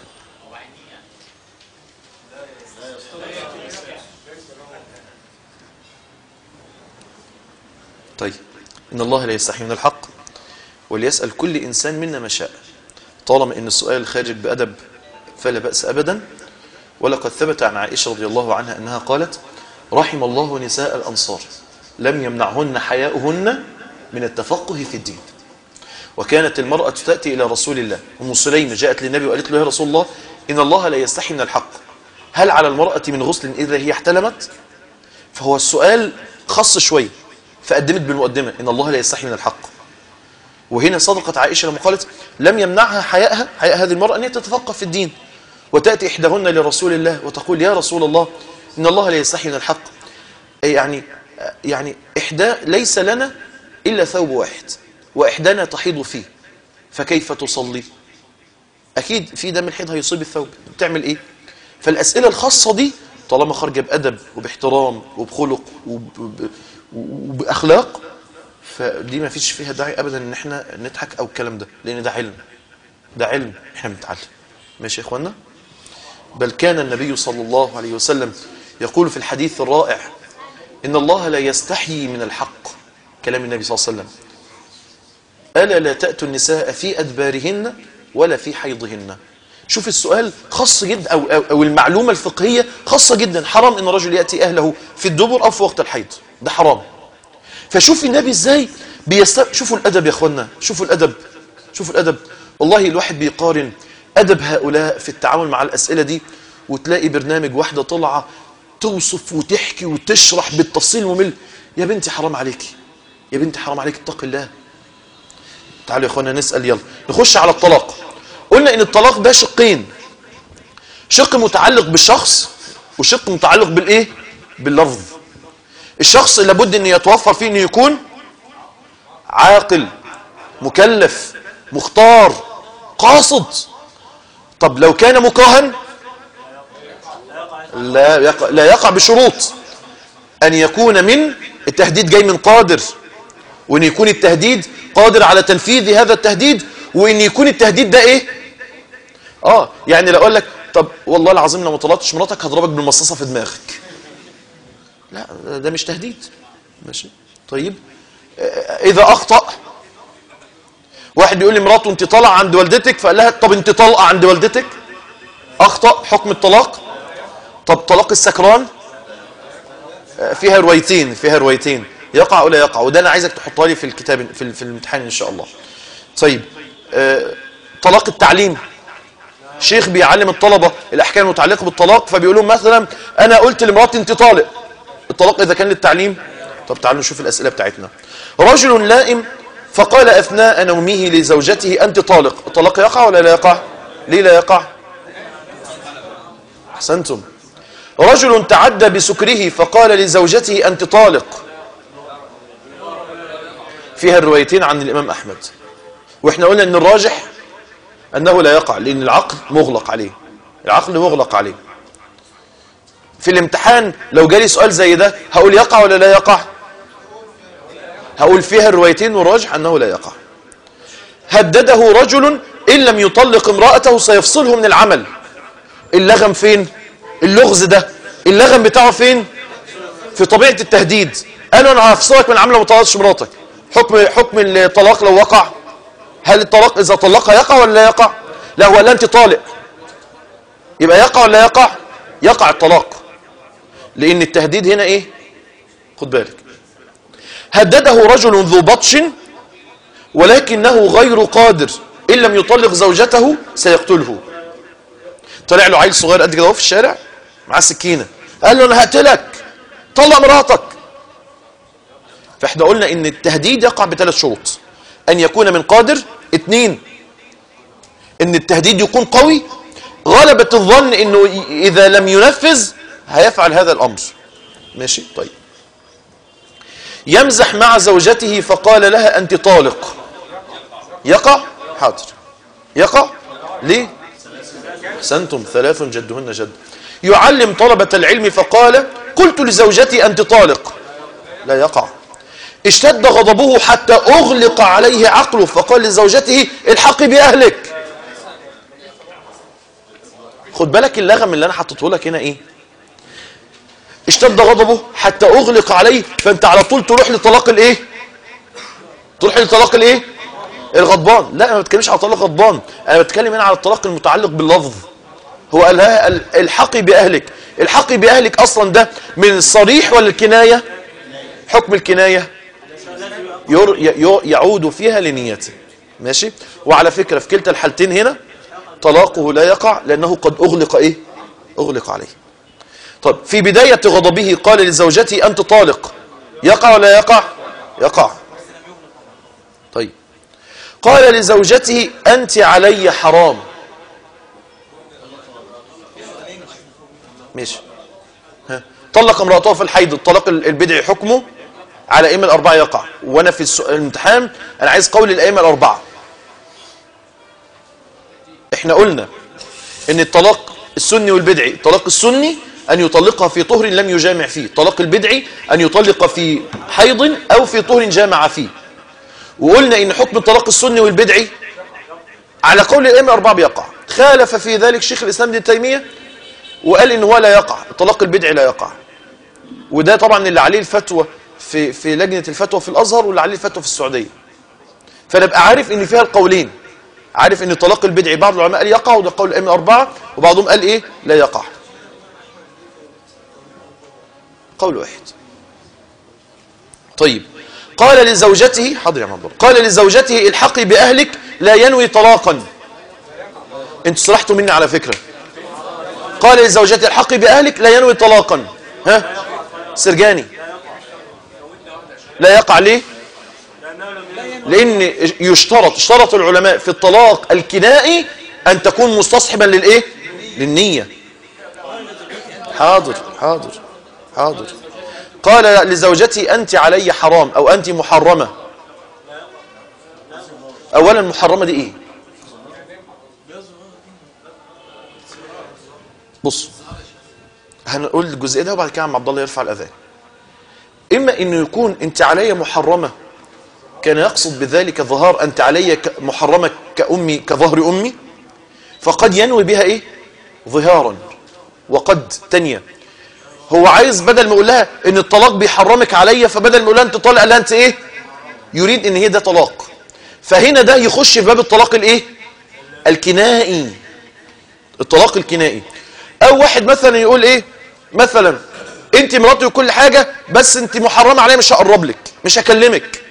طيب إن الله لا يستحي من الحق وليسأل كل إنسان منا ما شاء طالما إن السؤال خارج بأدب فلا بأس أبدا ولقد ثبت عن عائشة رضي الله عنها أنها قالت رحم الله نساء الأنصار لم يمنعهن حياؤهن من التفقه في الدين وكانت المرأة تأتي إلى رسول الله أم سليم جاءت للنبي وقالت له يا رسول الله إن الله لا يستحي من الحق هل على المرأة من غسل إذا هي احتلمت فهو السؤال خاص شوية فقدمت بالمقدمة إن الله لا يستحي من الحق وهنا صدقت عائشة لما قالت لم يمنعها حياءها حياء هذه المرأة أن هي تتفقه في الدين وتأتي إحداهن لرسول الله وتقول يا رسول الله إن الله لا يستحي من الحق يعني يعني إحدى ليس لنا إلا ثوب واحد وإحدانا تحيض فيه فكيف تصلي أكيد في دم الحيض هيصيب الثوب بتعمل إيه فالأسئلة الخاصة دي طالما خارجة بأدب وباحترام وبخلق وب... وبأخلاق فدي ما فيش فيها داعي أبدا إن احنا نضحك أو الكلام ده لأن ده علم ده علم احنا بنتعلم ماشي يا إخوانا بل كان النبي صلى الله عليه وسلم يقول في الحديث الرائع إن الله لا يستحيي من الحق كلام النبي صلى الله عليه وسلم ألا لا تأتوا النساء في أدبارهن ولا في حيضهن شوف السؤال خاص جدا أو, أو, أو المعلومة الفقهية خاصة جدا حرام إن الرجل يأتي أهله في الدبر أو في وقت الحيض ده حرام فشوف النبي إزاي بيست... شوفوا الأدب يا أخوانا شوفوا الأدب شوفوا الأدب والله الواحد بيقارن أدب هؤلاء في التعامل مع الأسئلة دي وتلاقي برنامج واحدة طلعة توصف وتحكي وتشرح بالتفصيل ممل يا بنتي حرام عليكي يا بنتي حرام عليك اتق الله تعالوا يا اخوانا نسأل يلا نخش على الطلاق قلنا ان الطلاق ده شقين شق متعلق بالشخص وشق متعلق بالايه باللفظ الشخص لابد ان يتوفر فيه انه يكون عاقل مكلف مختار قاصد طب لو كان مكرها لا يقع, لا يقع بشروط ان يكون من التهديد جاي من قادر وان يكون التهديد قادر على تنفيذ هذا التهديد وان يكون التهديد ده ايه اه يعني لو اقول لك طب والله العظيم لو ما طلعتش مراتك هضربك بالمصاصه في دماغك لا ده مش تهديد ماشي طيب اذا اخطا واحد بيقول لي مراته انت طالعه عند والدتك فقال لها طب انت طالقه عند والدتك اخطا حكم الطلاق طب طلاق السكران فيها روايتين فيها روايتين يقع ولا يقع وده انا عايزك تحطها لي في الكتاب في, في الامتحان ان شاء الله طيب آه طلاق التعليم شيخ بيعلم الطلبة الاحكام المتعلقه بالطلاق فبيقول لهم مثلا انا قلت لمراتي انت طالق الطلاق اذا كان للتعليم طب تعالوا نشوف الاسئله بتاعتنا رجل لائم فقال اثناء نومه لزوجته انت طالق الطلاق يقع ولا لا يقع ليه لا يقع احسنتم رجل تعدى بسكره فقال لزوجته انت طالق فيها الروايتين عن الإمام أحمد وإحنا قلنا أن الراجح أنه لا يقع لأن العقل مغلق عليه العقل مغلق عليه في الامتحان لو جالي سؤال زي ده هقول يقع ولا لا يقع هقول فيها الروايتين والراجح أنه لا يقع هدده رجل إن لم يطلق امرأته سيفصله من العمل اللغم فين اللغز ده اللغم بتاعه فين في طبيعة التهديد قالوا أنا هفصلك من العمل وما طلقتش مراتك حكم حكم الطلاق لو وقع هل الطلاق إذا طلقها يقع ولا لا يقع لا ولا أنت طالق يبقى يقع ولا يقع يقع الطلاق لأن التهديد هنا إيه خد بالك هدده رجل ذو بطش ولكنه غير قادر إن لم يطلق زوجته سيقتله طلع له عيل صغير قد كده في الشارع معاه سكينة قال له أنا هقتلك طلق مراتك فاحنا قلنا ان التهديد يقع بثلاث شروط ان يكون من قادر اثنين ان التهديد يكون قوي غلبة الظن انه اذا لم ينفذ هيفعل هذا الامر ماشي طيب يمزح مع زوجته فقال لها أنت طالق يقع حاضر يقع ليه أحسنتم ثلاث جدهن جد يعلم طلبة العلم فقال قلت لزوجتي أنت طالق لا يقع اشتد غضبه حتى أغلق عليه عقله فقال لزوجته الحقي بأهلك خد بالك اللغم اللي أنا حطيته لك هنا إيه اشتد غضبه حتى أغلق عليه فأنت على طول تروح لطلاق الإيه تروح لطلاق الإيه الغضبان لا أنا ما بتكلمش على طلاق غضبان أنا بتكلم هنا على الطلاق المتعلق باللفظ هو قال لها ال- الحقي بأهلك الحقي بأهلك أصلا ده من الصريح ولا الكناية حكم الكناية ير ي- يعود فيها لنيته ماشي وعلى فكرة في كلتا الحالتين هنا طلاقه لا يقع لأنه قد أغلق إيه أغلق عليه طب في بداية غضبه قال لزوجتي أنت طالق يقع ولا يقع يقع طيب قال لزوجته أنت علي حرام ماشي ها. طلق امرأته في الحيض الطلاق البدعي حكمه على أئمة الأربعة يقع وأنا في السؤال- الامتحان أنا عايز قول الأئمة الأربعة احنا قلنا ان الطلاق السني والبدعي الطلاق السني أن يطلقها في طهر لم يجامع فيه الطلاق البدعي أن يطلق في حيض أو في طهر جامع فيه وقلنا ان حكم الطلاق السني والبدعي على قول الأئمة الأربعة بيقع خالف في ذلك شيخ الإسلام ابن تيمية وقال ان هو لا يقع الطلاق البدعي لا يقع وده طبعا اللي عليه الفتوى في في لجنة الفتوى في الأزهر واللي عليه الفتوى في السعودية فنبقى عارف ان فيها القولين عارف ان الطلاق البدعي بعض العلماء قال يقع وده قول الأئمة الأربعة وبعضهم قال ايه لا يقع قول واحد طيب قال لزوجته حاضر يا معبر قال لزوجته الحقي بأهلك لا ينوي طلاقا انتوا صلحتوا مني على فكرة قال لزوجته الحقي بأهلك لا ينوي طلاقا ها سرجاني لا يقع ليه لأن يشترط اشترط العلماء في الطلاق الكنائي أن تكون مستصحبا للإيه للنية حاضر حاضر حاضر قال لزوجتي أنت علي حرام أو أنت محرمة أولا محرمة دي إيه بص هنقول الجزء ده وبعد كده عم عبد الله يرفع الأذان إما إنه يكون أنت علي محرمة كان يقصد بذلك ظهار أنت علي ك- محرمة كأمي كظهر أمي فقد ينوي بها إيه ظهارا وقد تانية هو عايز بدل ما يقول لها ان الطلاق بيحرمك عليا فبدل ما يقول لها انت طالق قال لها انت ايه يريد ان هي ده طلاق فهنا ده يخش في باب الطلاق الايه الكنائي الطلاق الكنائي او واحد مثلا يقول ايه مثلا انت مراتي وكل حاجة بس انت محرمة عليا مش هقرب لك مش هكلمك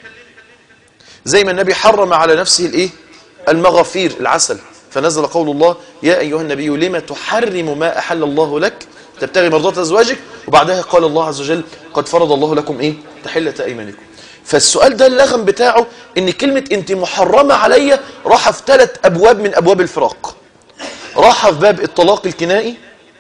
زي ما النبي حرم على نفسه الايه المغافير العسل فنزل قول الله يا ايها النبي لما تحرم ما احل الله لك تبتغي مرضات ازواجك وبعدها قال الله عز وجل قد فرض الله لكم ايه تحله ايمانكم فالسؤال ده اللغم بتاعه ان كلمه انت محرمه عليا راح في ثلاث ابواب من ابواب الفراق راح في باب الطلاق الكنائي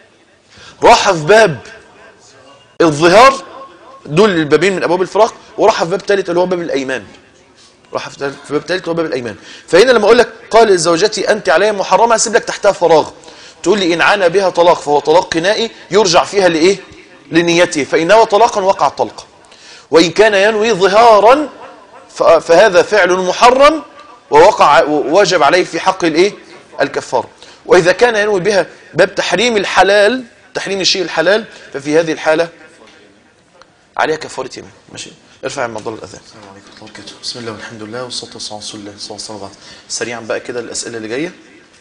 راح في باب الظهار دول البابين من ابواب الفراق وراح في باب ثالث اللي هو باب الايمان راح في في باب ثالث هو باب الايمان فهنا لما اقول لك قال لزوجتي انت علي محرمه اسيب لك تحتها فراغ تقول لي ان عانى بها طلاق فهو طلاق كنائي يرجع فيها لايه لنيته فان نوى طلاقا وقع الطلقه وان كان ينوي ظهارا ف- فهذا فعل محرم ووقع ووجب عليه في حق الايه الكفاره واذا كان ينوي بها باب تحريم الحلال تحريم الشيء الحلال ففي هذه الحاله عليها كفاره يمين ماشي ارفع يا مضل الاذان السلام عليكم ورحمه الله وبركاته بسم الله والحمد لله والصلاه والسلام على رسول الله صلى الله عليه وسلم سريعا بقى كده الاسئله اللي جايه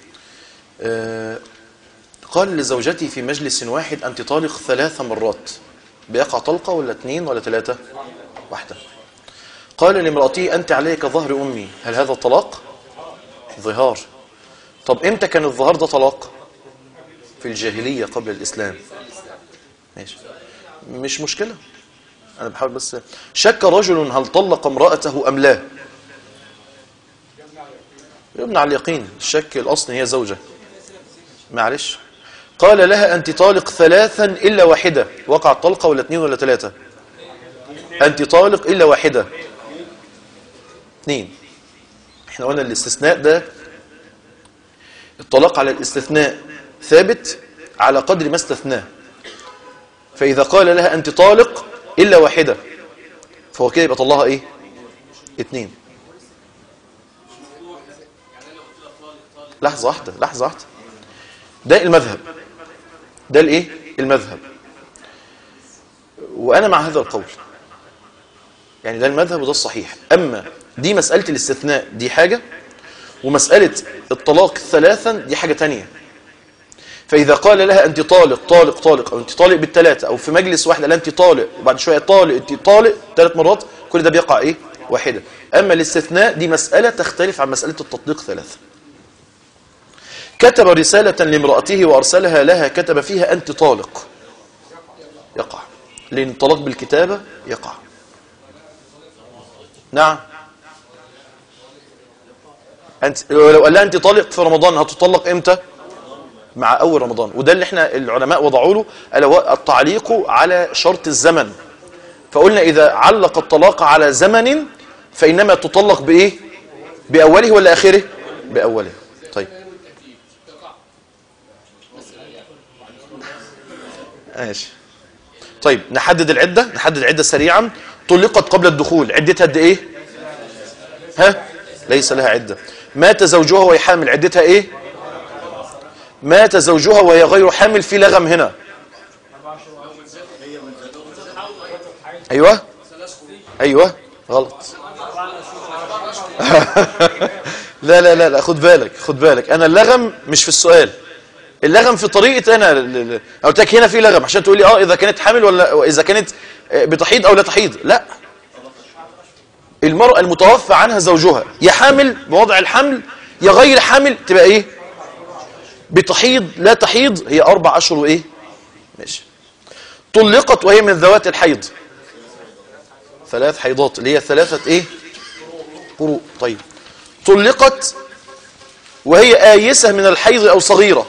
آه، قال لزوجتي في مجلس واحد انت طالق ثلاث مرات بيقع طلقه ولا اثنين ولا ثلاثه واحده قال لامرأتي أنت عليك ظهر أمي هل هذا طلاق ظهار طب إمتى كان الظهار ده طلاق في الجاهلية قبل الإسلام ماشي مش مشكلة أنا بحاول بس شك رجل هل طلق امرأته أم لا يبنى على اليقين الشك الأصل هي زوجة معلش قال لها أنت طالق ثلاثا إلا واحدة وقع الطلقة ولا اثنين ولا ثلاثة أنت طالق إلا واحدة اثنين احنا قلنا الاستثناء ده الطلاق على الاستثناء ثابت على قدر ما استثناه فإذا قال لها أنت طالق إلا واحدة فهو كده يبقى طلقها إيه اتنين لحظة واحدة لحظة واحدة ده المذهب ده الايه المذهب وانا مع هذا القول يعني ده المذهب وده الصحيح اما دي مسألة الاستثناء دي حاجة ومسألة الطلاق ثلاثا دي حاجة تانية فإذا قال لها أنت طالق طالق طالق أو أنت طالق بالثلاثة أو في مجلس واحدة لا أنت طالق وبعد شوية طالق أنت طالق ثلاث مرات كل ده بيقع إيه واحدة أما الاستثناء دي مسألة تختلف عن مسألة التطليق ثلاثة كتب رسالة لامرأته وأرسلها لها كتب فيها أنت طالق يقع لأن الطلاق بالكتابة يقع نعم أنت لو قال لها أنت طالق في رمضان هتطلق إمتى مع أول رمضان وده اللي احنا العلماء وضعوا له ألا هو التعليق على شرط الزمن فقلنا إذا علق الطلاق على زمن فإنما تطلق بإيه بأوله ولا آخره بأوله طيب ماشي طيب نحدد العدة نحدد العدة سريعا طلقت قبل الدخول عدتها قد ايه ها ليس لها عدة مات زوجها وهي حامل عدتها ايه مات زوجها وهي غير حامل في لغم هنا ايوه ايوه غلط لا لا لا لا خد بالك خد بالك انا اللغم مش في السؤال اللغم في طريقه انا ل- ل- قلت لك هنا في لغم عشان تقول لي اه اذا كانت حامل ولا اذا كانت آه، بتحيض او لا تحيض لا المرأة المتوفى عنها زوجها يا حامل بوضع الحمل يا غير حامل تبقى ايه بتحيض لا تحيض هي اربع اشهر وايه ماشي طلقت وهي من ذوات الحيض ثلاث حيضات اللي هي ثلاثة ايه قروء طيب طلقت وهي آيسة من الحيض أو صغيرة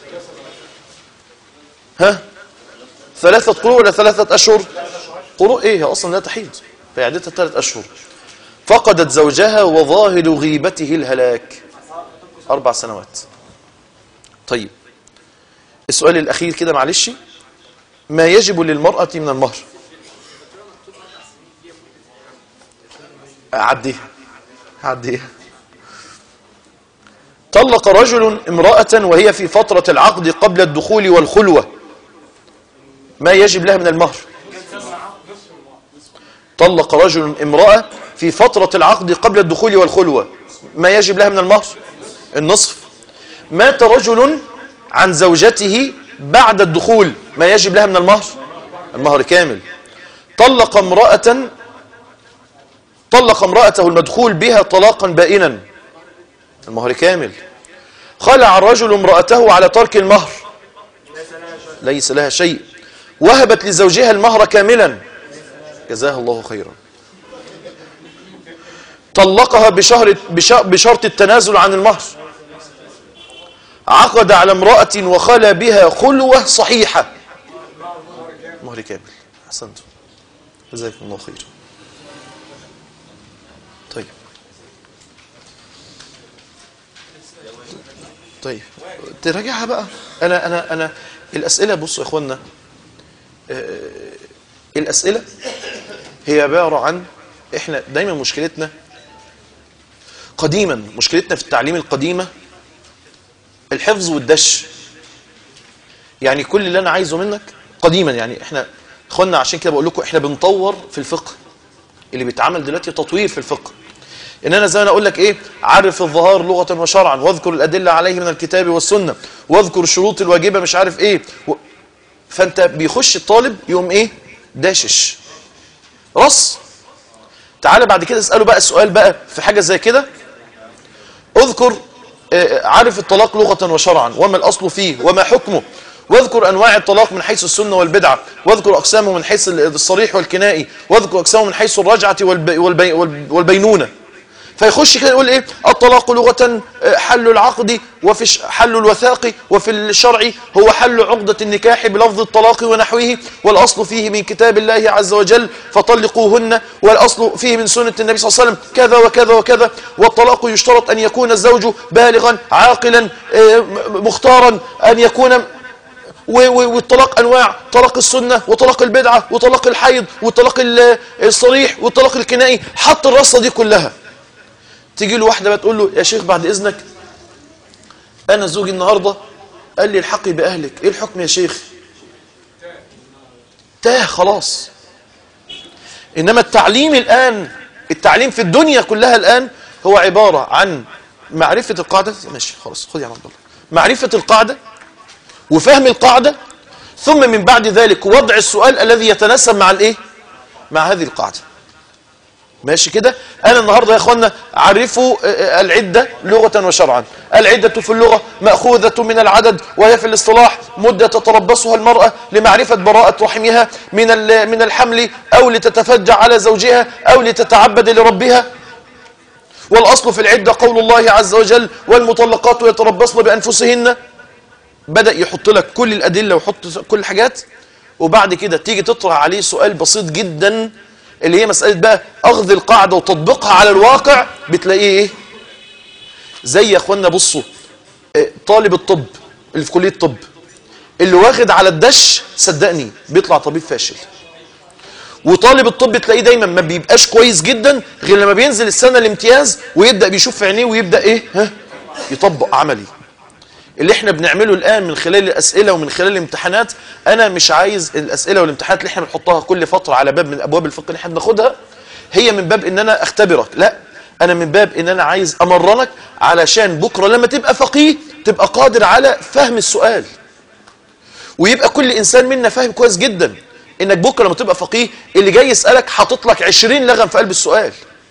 ها ثلاثة قروء ولا ثلاثة أشهر قروء إيه هي أصلا لا تحيض في عدتها ثلاثة أشهر فقدت زوجها وظاهر غيبته الهلاك أربع سنوات طيب السؤال الأخير كده معلش ما يجب للمرأة من المهر أعديها أعديها طلق رجل امرأة وهي في فترة العقد قبل الدخول والخلوة ما يجب لها من المهر طلق رجل امرأة في فترة العقد قبل الدخول والخلوة ما يجب لها من المهر النصف مات رجل عن زوجته بعد الدخول ما يجب لها من المهر المهر كامل طلق امرأة طلق امرأته المدخول بها طلاقا بائنا المهر كامل خلع الرجل امرأته على ترك المهر ليس لها شيء وهبت لزوجها المهر كاملا جزاها الله خيرا طلقها بشهر بش- بشرط التنازل عن المهر عقد على امرأة وخلى بها خلوة صحيحة مهر كامل أحسنتم جزاكم الله خيرا طيب طيب تراجعها بقى انا انا انا الاسئله بصوا يا اخوانا آه، الاسئله هي عباره عن احنا دايما مشكلتنا قديما مشكلتنا في التعليم القديمه الحفظ والدش يعني كل اللي انا عايزه منك قديما يعني احنا اخوانا عشان كده بقول لكم احنا بنطور في الفقه اللي بيتعمل دلوقتي تطوير في الفقه ان انا زي ما اقول لك ايه عرف الظهار لغه وشرعا واذكر الادله عليه من الكتاب والسنه واذكر الشروط الواجبه مش عارف ايه و... فانت بيخش الطالب يقوم ايه داشش رص تعالى بعد كده اساله بقى السؤال بقى في حاجه زي كده اذكر آه، عارف الطلاق لغه وشرعا وما الاصل فيه وما حكمه واذكر انواع الطلاق من حيث السنه والبدعه واذكر اقسامه من حيث الصريح والكنائي واذكر اقسامه من حيث الرجعه والب... والبي... والب- والبينونه فيخش كده يقول ايه الطلاق لغة آه، حل العقد وفي الش- حل الوثاق وفي الشرع هو حل عقدة النكاح بلفظ الطلاق ونحوه والأصل فيه من كتاب الله عز وجل فطلقوهن والأصل فيه من سنة النبي صلى الله عليه وسلم كذا وكذا وكذا والطلاق يشترط أن يكون الزوج بالغا عاقلا آه، م- مختارا أن يكون و- و- والطلاق انواع طلاق السنه وطلاق البدعه وطلاق الحيض وطلاق ال- الصريح والطلاق الكنائي حط الرصه دي كلها تيجي له واحده بتقول له يا شيخ بعد اذنك انا زوجي النهارده قال لي الحقي باهلك ايه الحكم يا شيخ تاه خلاص انما التعليم الان التعليم في الدنيا كلها الان هو عباره عن معرفه القاعده ماشي خلاص خد يا عم عبد الله معرفه القاعده وفهم القاعدة ثم من بعد ذلك وضع السؤال الذي يتناسب مع الايه مع هذه القاعدة ماشي كده انا النهاردة يا اخوانا عرفوا آه، آه، العدة لغة وشرعا العدة في اللغة مأخوذة من العدد وهي في الاصطلاح مدة تتربصها المرأة لمعرفة براءة رحمها من ال- من الحمل او لتتفجع على زوجها او لتتعبد لربها والاصل في العدة قول الله عز وجل والمطلقات يتربصن بانفسهن بدأ يحط لك كل الأدلة ويحط كل الحاجات وبعد كده تيجي تطرح عليه سؤال بسيط جدا اللي هي مسألة بقى أخذ القاعدة وتطبيقها على الواقع بتلاقيه إيه زي يا أخوانا بصوا آه، طالب الطب اللي في كلية الطب اللي واخد على الدش صدقني بيطلع طبيب فاشل وطالب الطب تلاقيه دايما ما بيبقاش كويس جدا غير لما بينزل السنة الامتياز ويبدأ بيشوف في عينيه ويبدأ ايه ها يطبق عملي اللي احنا بنعمله الان من خلال الاسئله ومن خلال الامتحانات انا مش عايز الاسئله والامتحانات اللي احنا بنحطها كل فتره على باب من ابواب الفقه اللي احنا بناخدها هي من باب ان انا اختبرك لا انا من باب ان انا عايز امرنك علشان بكره لما تبقى فقيه تبقى قادر على فهم السؤال ويبقى كل انسان منا فاهم كويس جدا انك بكره لما تبقى فقيه اللي جاي يسالك حاطط لك 20 لغم في قلب السؤال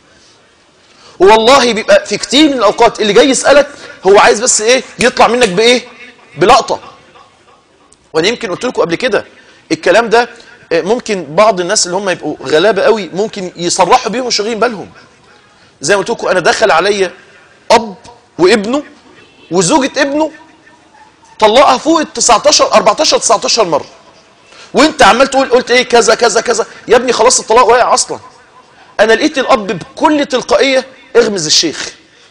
والله بيبقى في كتير من الاوقات اللي جاي يسالك هو عايز بس ايه يطلع منك بايه بلقطه وانا يمكن قلت لكم قبل كده الكلام ده آه، ممكن بعض الناس اللي هم يبقوا غلابه قوي ممكن يصرحوا بيهم مش واخدين بالهم زي ما قلت لكم انا دخل عليا اب وابنه وزوجة ابنه طلقها فوق ال 19 14 19 مره وانت عمال تقول قلت ايه كذا كذا كذا يا ابني خلاص الطلاق واقع اصلا انا لقيت الاب بكل تلقائيه اغمز الشيخ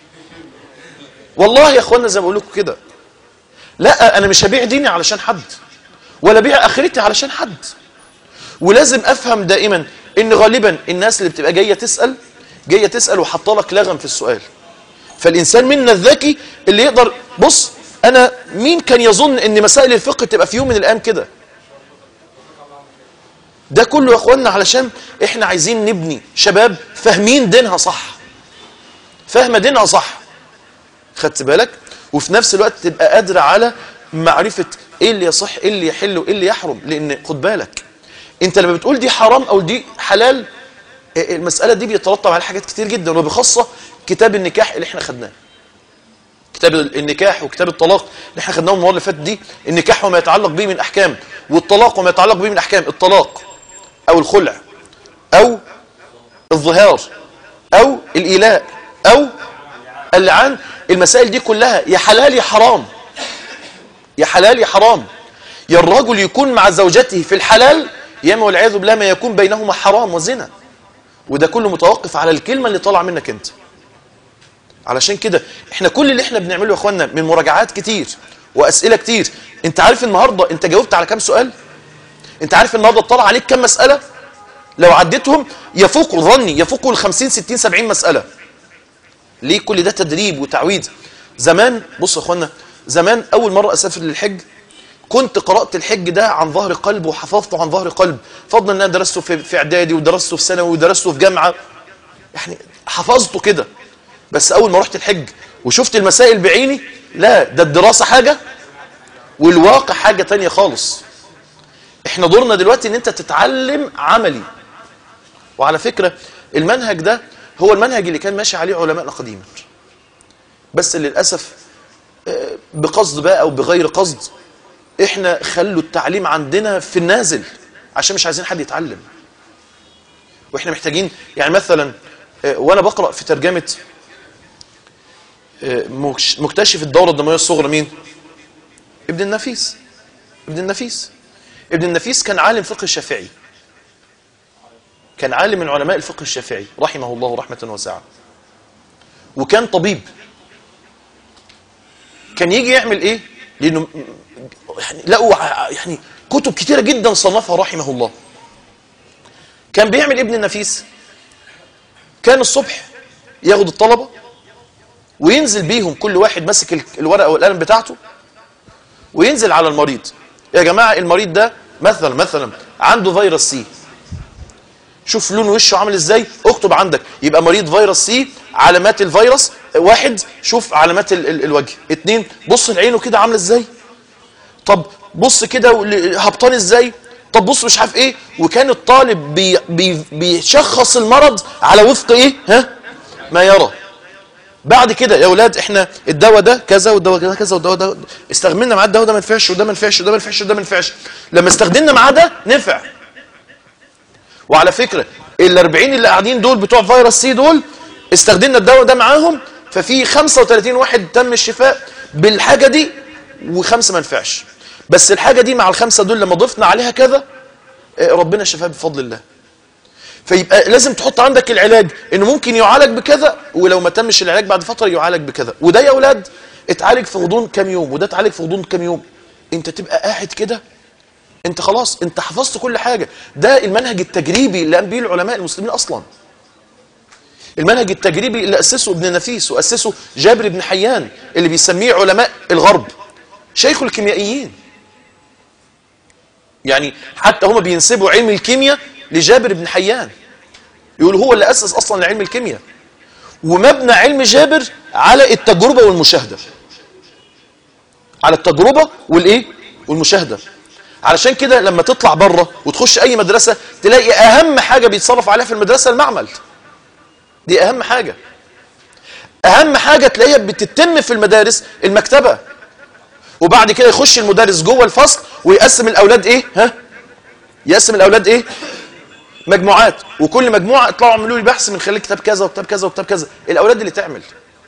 والله يا اخوانا زي ما بقول لكم كده لا انا مش هبيع ديني علشان حد ولا بيع اخرتي علشان حد ولازم افهم دائما ان غالبا الناس اللي بتبقى جايه تسال جايه تسال وحاطه لك لغم في السؤال فالانسان منا الذكي اللي يقدر بص انا مين كان يظن ان مسائل الفقه تبقى في يوم من الايام كده ده كله يا اخوانا علشان احنا عايزين نبني شباب فاهمين دينها صح فاهمه دينها صح خدت بالك وفي نفس الوقت تبقى قادره على معرفه ايه اللي يصح ايه اللي يحل وايه اللي يحرم لان خد بالك انت لما بتقول دي حرام او دي حلال إيه المساله دي بيترتب على حاجات كتير جدا وبخاصه كتاب النكاح اللي احنا خدناه كتاب النكاح وكتاب الطلاق اللي احنا خدناه المره اللي فاتت دي النكاح وما يتعلق به من احكام والطلاق وما يتعلق به من احكام الطلاق او الخلع او الظهار او الايلاء او اللعان المسائل دي كلها يا حلال يا حرام يا حلال يا حرام يا الرجل يكون مع زوجته في الحلال يا اما والعياذ بالله ما يكون بينهما حرام وزنا وده كله متوقف على الكلمه اللي طالعه منك انت علشان كده احنا كل اللي احنا بنعمله يا اخوانا من مراجعات كتير واسئله كتير انت عارف النهارده انت جاوبت على كام سؤال انت عارف النهارده طلع عليك كام مساله لو عديتهم يفوقوا ظني يفوقوا ال 50 60 70 مساله ليه كل ده تدريب وتعويض زمان بص يا اخوانا زمان اول مره اسافر للحج كنت قرات الحج ده عن ظهر قلب وحفظته عن ظهر قلب فضلا ان انا درسته في في اعدادي ودرسته في ثانوي ودرسته في جامعه يعني حفظته كده بس اول ما رحت الحج وشفت المسائل بعيني لا ده الدراسه حاجه والواقع حاجه تانية خالص احنا دورنا دلوقتي ان انت تتعلم عملي وعلى فكره المنهج ده هو المنهج اللي كان ماشي عليه علماءنا قديما بس للاسف آه، بقصد بقى او بغير قصد احنا خلوا التعليم عندنا في النازل عشان مش عايزين حد يتعلم واحنا محتاجين يعني مثلا آه، وانا بقرا في ترجمه آه، مكش- مكتشف الدورة الدموية الصغرى مين ابن النفيس ابن النفيس ابن النفيس كان عالم فقه الشافعي كان عالم من علماء الفقه الشافعي رحمه الله رحمة واسعة وكان طبيب كان يجي يعمل ايه لانه م- يعني لقوا ع- يعني كتب كتيرة جدا صنفها رحمه الله كان بيعمل ابن النفيس كان الصبح ياخد الطلبة وينزل بيهم كل واحد ماسك ال- الورقة والقلم بتاعته وينزل على المريض يا جماعة المريض ده مثلا مثلا عنده فيروس سي شوف لون وشه عامل ازاي اكتب عندك يبقى مريض فيروس سي علامات الفيروس واحد شوف علامات ال ال الوجه اتنين بص لعينه كده عامله ازاي طب بص كده ول- هبطان ازاي طب بص مش عارف ايه وكان الطالب بي بي بيشخص المرض على وفق ايه ها ما يرى بعد كده يا اولاد احنا الدواء ده كذا والدواء ده كذا والدواء ده استخدمنا معاه الدواء ده ما نفعش وده ما نفعش وده ما نفعش وده ما نفعش لما استخدمنا معاه ده نفع وعلى فكره ال 40 اللي قاعدين دول بتوع فيروس سي دول استخدمنا الدواء ده معاهم ففي 35 واحد تم الشفاء بالحاجه دي وخمسه ما نفعش بس الحاجه دي مع الخمسه دول لما ضفنا عليها كذا آه، ربنا شفاها بفضل الله فيبقى لازم تحط عندك العلاج انه ممكن يعالج بكذا ولو ما تمش العلاج بعد فتره يعالج بكذا وده يا اولاد اتعالج في غضون كام يوم وده اتعالج في غضون كام يوم انت تبقى قاعد كده انت خلاص انت حفظت كل حاجه ده المنهج التجريبي اللي قام بيه العلماء المسلمين اصلا المنهج التجريبي اللي اسسه ابن نفيس واسسه جابر بن حيان اللي بيسميه علماء الغرب شيخ الكيميائيين يعني حتى هم بينسبوا علم الكيمياء لجابر بن حيان يقول هو اللي اسس اصلا لعلم الكيمياء ومبنى علم جابر على التجربه والمشاهده على التجربه والايه والمشاهده علشان كده لما تطلع بره وتخش اي مدرسه تلاقي اهم حاجه بيتصرف عليها في المدرسه المعمل دي اهم حاجه اهم حاجه تلاقيها بتتم في المدارس المكتبه وبعد كده يخش المدرس جوه الفصل ويقسم الاولاد ايه ها يقسم الاولاد ايه مجموعات وكل مجموعه اطلعوا اعملوا لي بحث من خلال كتاب كذا وكتاب كذا وكتاب كذا الاولاد اللي تعمل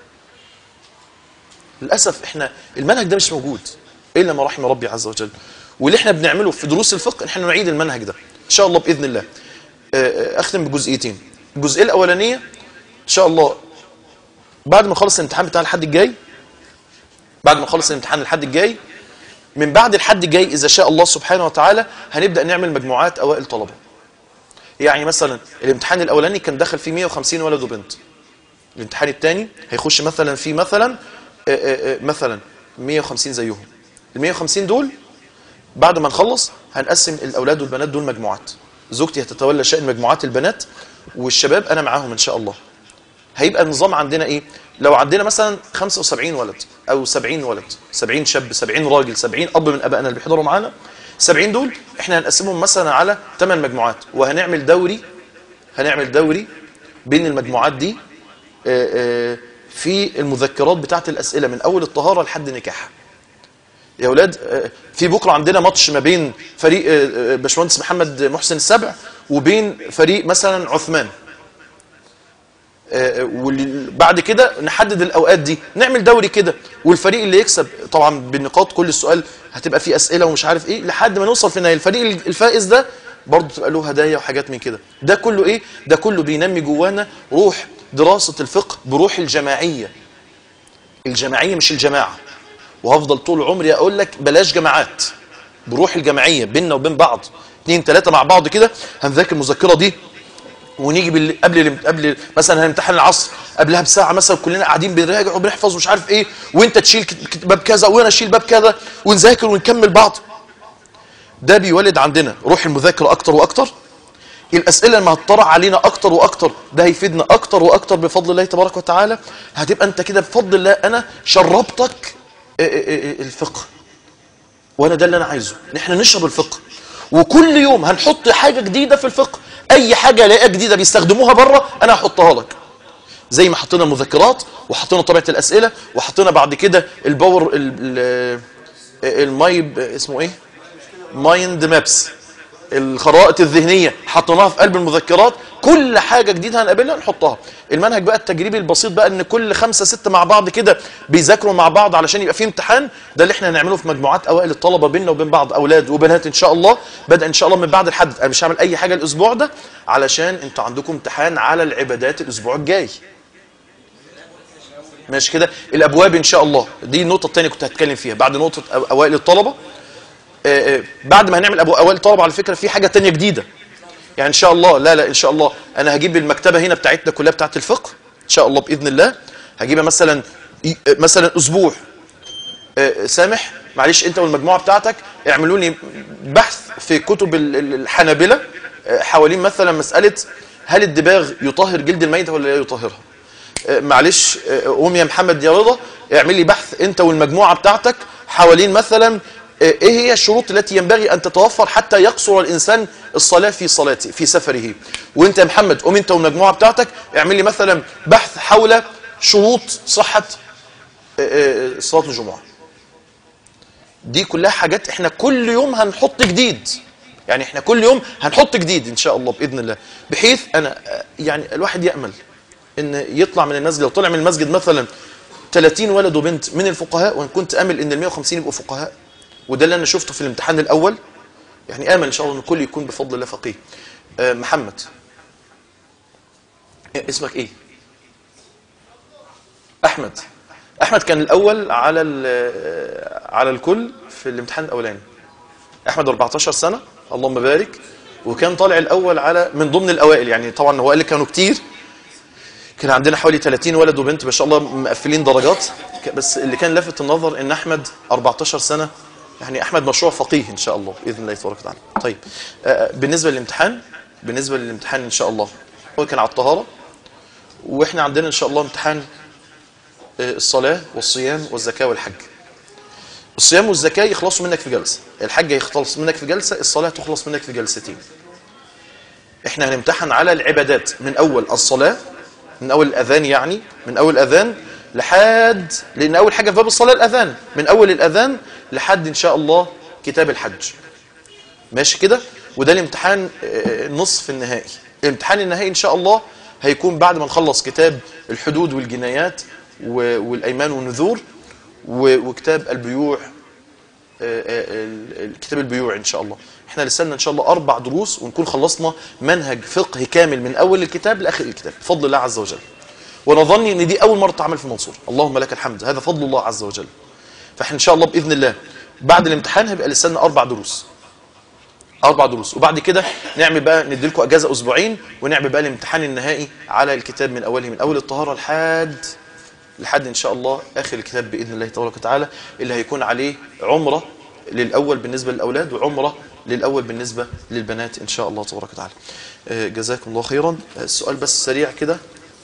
للاسف احنا المنهج ده مش موجود الا ما رحم ربي عز وجل واللي احنا بنعمله في دروس الفقه احنا نعيد المنهج ده ان شاء الله باذن الله آه، آه، اختم بجزئيتين الجزئيه الاولانيه ان شاء الله بعد ما نخلص الامتحان بتاع الحد الجاي بعد ما نخلص الامتحان الحد الجاي من بعد الحد الجاي اذا شاء الله سبحانه وتعالى هنبدا نعمل مجموعات اوائل طلبه يعني مثلا الامتحان الاولاني كان دخل فيه 150 ولد وبنت الامتحان الثاني هيخش مثلا فيه مثلا آه، آه، آه، مثلا 150 زيهم ال 150 دول بعد ما نخلص هنقسم الاولاد والبنات دول مجموعات زوجتي هتتولى شأن مجموعات البنات والشباب انا معاهم ان شاء الله هيبقى النظام عندنا ايه لو عندنا مثلا 75 ولد او 70 ولد 70 شاب 70 راجل 70 اب من ابائنا اللي بيحضروا معانا 70 دول احنا هنقسمهم مثلا على 8 مجموعات وهنعمل دوري هنعمل دوري بين المجموعات دي آه، آه، في المذكرات بتاعت الاسئله من اول الطهاره لحد نكاح يا اولاد آه، في بكره عندنا ماتش ما بين فريق آه، آه، باشمهندس محمد محسن السبع وبين فريق مثلا عثمان آه، وبعد كده نحدد الاوقات دي نعمل دوري كده والفريق اللي يكسب طبعا بالنقاط كل السؤال هتبقى فيه اسئله ومش عارف ايه لحد ما نوصل في النهايه الفريق الفائز ده برضه تبقى له هدايا وحاجات من كده ده كله ايه ده كله بينمي جوانا روح دراسه الفقه بروح الجماعيه الجماعيه مش الجماعه وهفضل طول عمري اقول لك بلاش جماعات بروح الجماعيه بيننا وبين بعض اثنين ثلاثه مع بعض كده هنذاكر المذكره دي ونيجي بال... قبل الام- قبل مثلا هنمتحن العصر قبلها بساعه مثلا كلنا قاعدين بنراجع وبنحفظ ومش عارف ايه وانت تشيل كت- كت- باب كذا وانا اشيل باب كذا ونذاكر ونكمل بعض ده بيولد عندنا روح المذاكره اكتر واكتر الاسئله لما هتطرح علينا اكتر واكتر ده هيفيدنا اكتر واكتر بفضل الله تبارك وتعالى هتبقى انت كده بفضل الله انا شربتك ا- ا- ا- الفقه وانا ده اللي انا عايزه ان احنا نشرب الفقه وكل يوم هنحط حاجه جديده في الفقه اي حاجه الاقيها جديده بيستخدموها بره انا هحطها لك زي ما حطينا المذكرات وحطينا طبيعه الاسئله وحطينا بعد كده الباور ال- ال- الماي اسمه ايه مايند مابس الخرائط الذهنيه حطيناها في قلب المذكرات كل حاجه جديده هنقابلها نحطها المنهج بقى التجريبي البسيط بقى ان كل خمسة ستة مع بعض كده بيذاكروا مع بعض علشان يبقى في امتحان ده اللي احنا هنعمله في مجموعات اوائل الطلبه بيننا وبين بعض اولاد وبنات ان شاء الله بدا ان شاء الله من بعد الحد انا مش هعمل اي حاجه الاسبوع ده علشان انتوا عندكم امتحان على العبادات الاسبوع الجاي ماشي كده الابواب ان شاء الله دي النقطه الثانيه كنت هتكلم فيها بعد نقطه أو- اوائل الطلبه آه، آه، بعد ما هنعمل أبو- اوائل الطلبه على فكره في حاجه تانية جديده يعني ان شاء الله لا لا ان شاء الله انا هجيب المكتبه هنا بتاعتنا كلها بتاعت الفقه ان شاء الله باذن الله هجيبها مثلا ي- مثلا اسبوع آه، سامح معلش انت والمجموعه بتاعتك اعملوا لي بحث في كتب ال- ال- الحنابله آه، حوالين مثلا مساله هل الدباغ يطهر جلد الميت ولا لا يطهرها آه، معلش آه، قوم يا محمد يا رضا اعمل لي بحث انت والمجموعه بتاعتك حوالين مثلا آه، ايه هي الشروط التي ينبغي ان تتوفر حتى يقصر الانسان الصلاه في صلاته في سفره وانت يا محمد قوم انت والمجموعه بتاعتك اعمل لي مثلا بحث حول شروط صحه آه، آه، صلاه الجمعه دي كلها حاجات احنا كل يوم هنحط جديد يعني احنا كل يوم هنحط جديد ان شاء الله باذن الله بحيث انا آه، يعني الواحد يامل ان يطلع من المسجد لو طلع من المسجد مثلا 30 ولد وبنت من الفقهاء وان كنت امل ان ال 150 يبقوا فقهاء وده اللي انا شفته في الامتحان الاول يعني امل ان شاء الله ان الكل يكون بفضل الله فقيه آه، محمد إيه اسمك ايه احمد احمد كان الاول على ال- على الكل في الامتحان الاولاني احمد 14 سنه اللهم بارك وكان طالع الاول على من ضمن الاوائل يعني طبعا هو قال لي كانوا كتير كان عندنا حوالي 30 ولد وبنت ما شاء الله مقفلين درجات ك- بس اللي كان لافت النظر ان احمد 14 سنه يعني احمد مشروع فقيه ان شاء الله باذن الله تبارك وتعالى طيب آه، بالنسبه للامتحان بالنسبه للامتحان ان شاء الله هو كان على الطهاره واحنا عندنا ان شاء الله امتحان آه، الصلاه والصيام والزكاه والحج الصيام والزكاه يخلصوا منك في جلسه الحج يخلص منك في جلسه الصلاه تخلص منك في جلستين احنا هنمتحن على العبادات من اول الصلاه من اول الاذان يعني من اول الاذان لحد لان اول حاجه في باب الصلاه الاذان من اول الاذان لحد ان شاء الله كتاب الحج ماشي كده وده الامتحان آه، النصف النهائي الامتحان النهائي ان شاء الله هيكون بعد ما نخلص كتاب الحدود والجنايات و- والايمان والنذور و- وكتاب البيوع آه، آه، ال- ال- كتاب البيوع ان شاء الله احنا لسنا ان شاء الله اربع دروس ونكون خلصنا منهج فقه كامل من اول الكتاب لاخر الكتاب بفضل الله عز وجل وانا ظني ان دي اول مره تعمل في المنصوره اللهم لك الحمد هذا فضل الله عز وجل فاحنا ان شاء الله باذن الله بعد الامتحان هيبقى لسنا اربع دروس اربع دروس وبعد كده نعمل بقى ندي لكم اجازه اسبوعين ونعمل بقى الامتحان النهائي على الكتاب من اوله من اول الطهاره لحد لحد ان شاء الله اخر الكتاب باذن الله تبارك وتعالى اللي هيكون عليه عمره للاول بالنسبه للاولاد وعمره للاول بالنسبه للبنات ان شاء الله تبارك وتعالى آه، جزاكم الله خيرا آه، السؤال بس سريع كده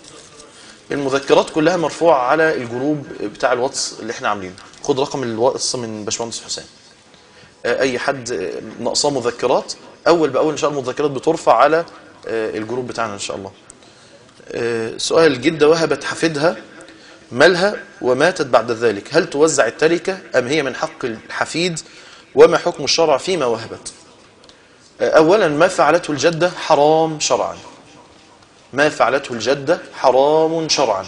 المذكرات كلها مرفوعه على الجروب بتاع الواتس اللي احنا عاملينه خد رقم الواتس من باشمهندس حسين آه، اي حد آه، ناقصاه مذكرات اول باول ان شاء الله المذكرات بترفع على آه، الجروب بتاعنا ان شاء الله آه، سؤال جدة وهبت حفيدها مالها وماتت بعد ذلك هل توزع التركة أم هي من حق الحفيد وما حكم الشرع فيما وهبت آه، أولا ما فعلته الجدة حرام شرعا ما فعلته الجدة حرام شرعا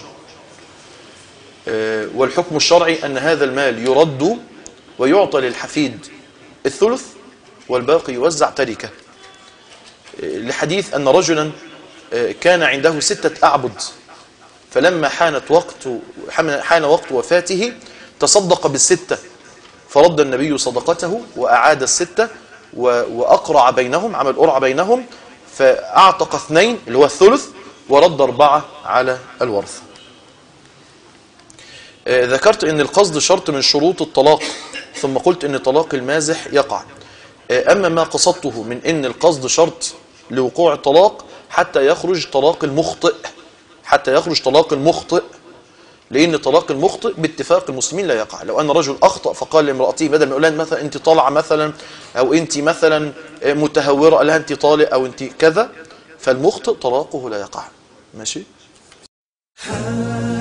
آه، والحكم الشرعي أن هذا المال يرد ويعطى للحفيد الثلث والباقي يوزع تركة آه، لحديث أن رجلا آه، كان عنده ستة أعبد فلما حانت وقت حان وقت وفاته تصدق بالستة فرد النبي صدقته وأعاد الستة و- وأقرع بينهم عمل قرعة بينهم فأعتق اثنين اللي هو الثلث ورد أربعة على الورث آه، ذكرت ان القصد شرط من شروط الطلاق ثم قلت ان طلاق المازح يقع آه، اما ما قصدته من ان القصد شرط لوقوع الطلاق حتى يخرج طلاق المخطئ حتى يخرج طلاق المخطئ لان طلاق المخطئ باتفاق المسلمين لا يقع لو ان رجل اخطا فقال لامراته بدل ما يقول لها مثلا انت طالعه مثلا او انت مثلا آه، متهوره قال لها انت طالق او انت كذا فالمخطئ طلاقه لا يقع ماشي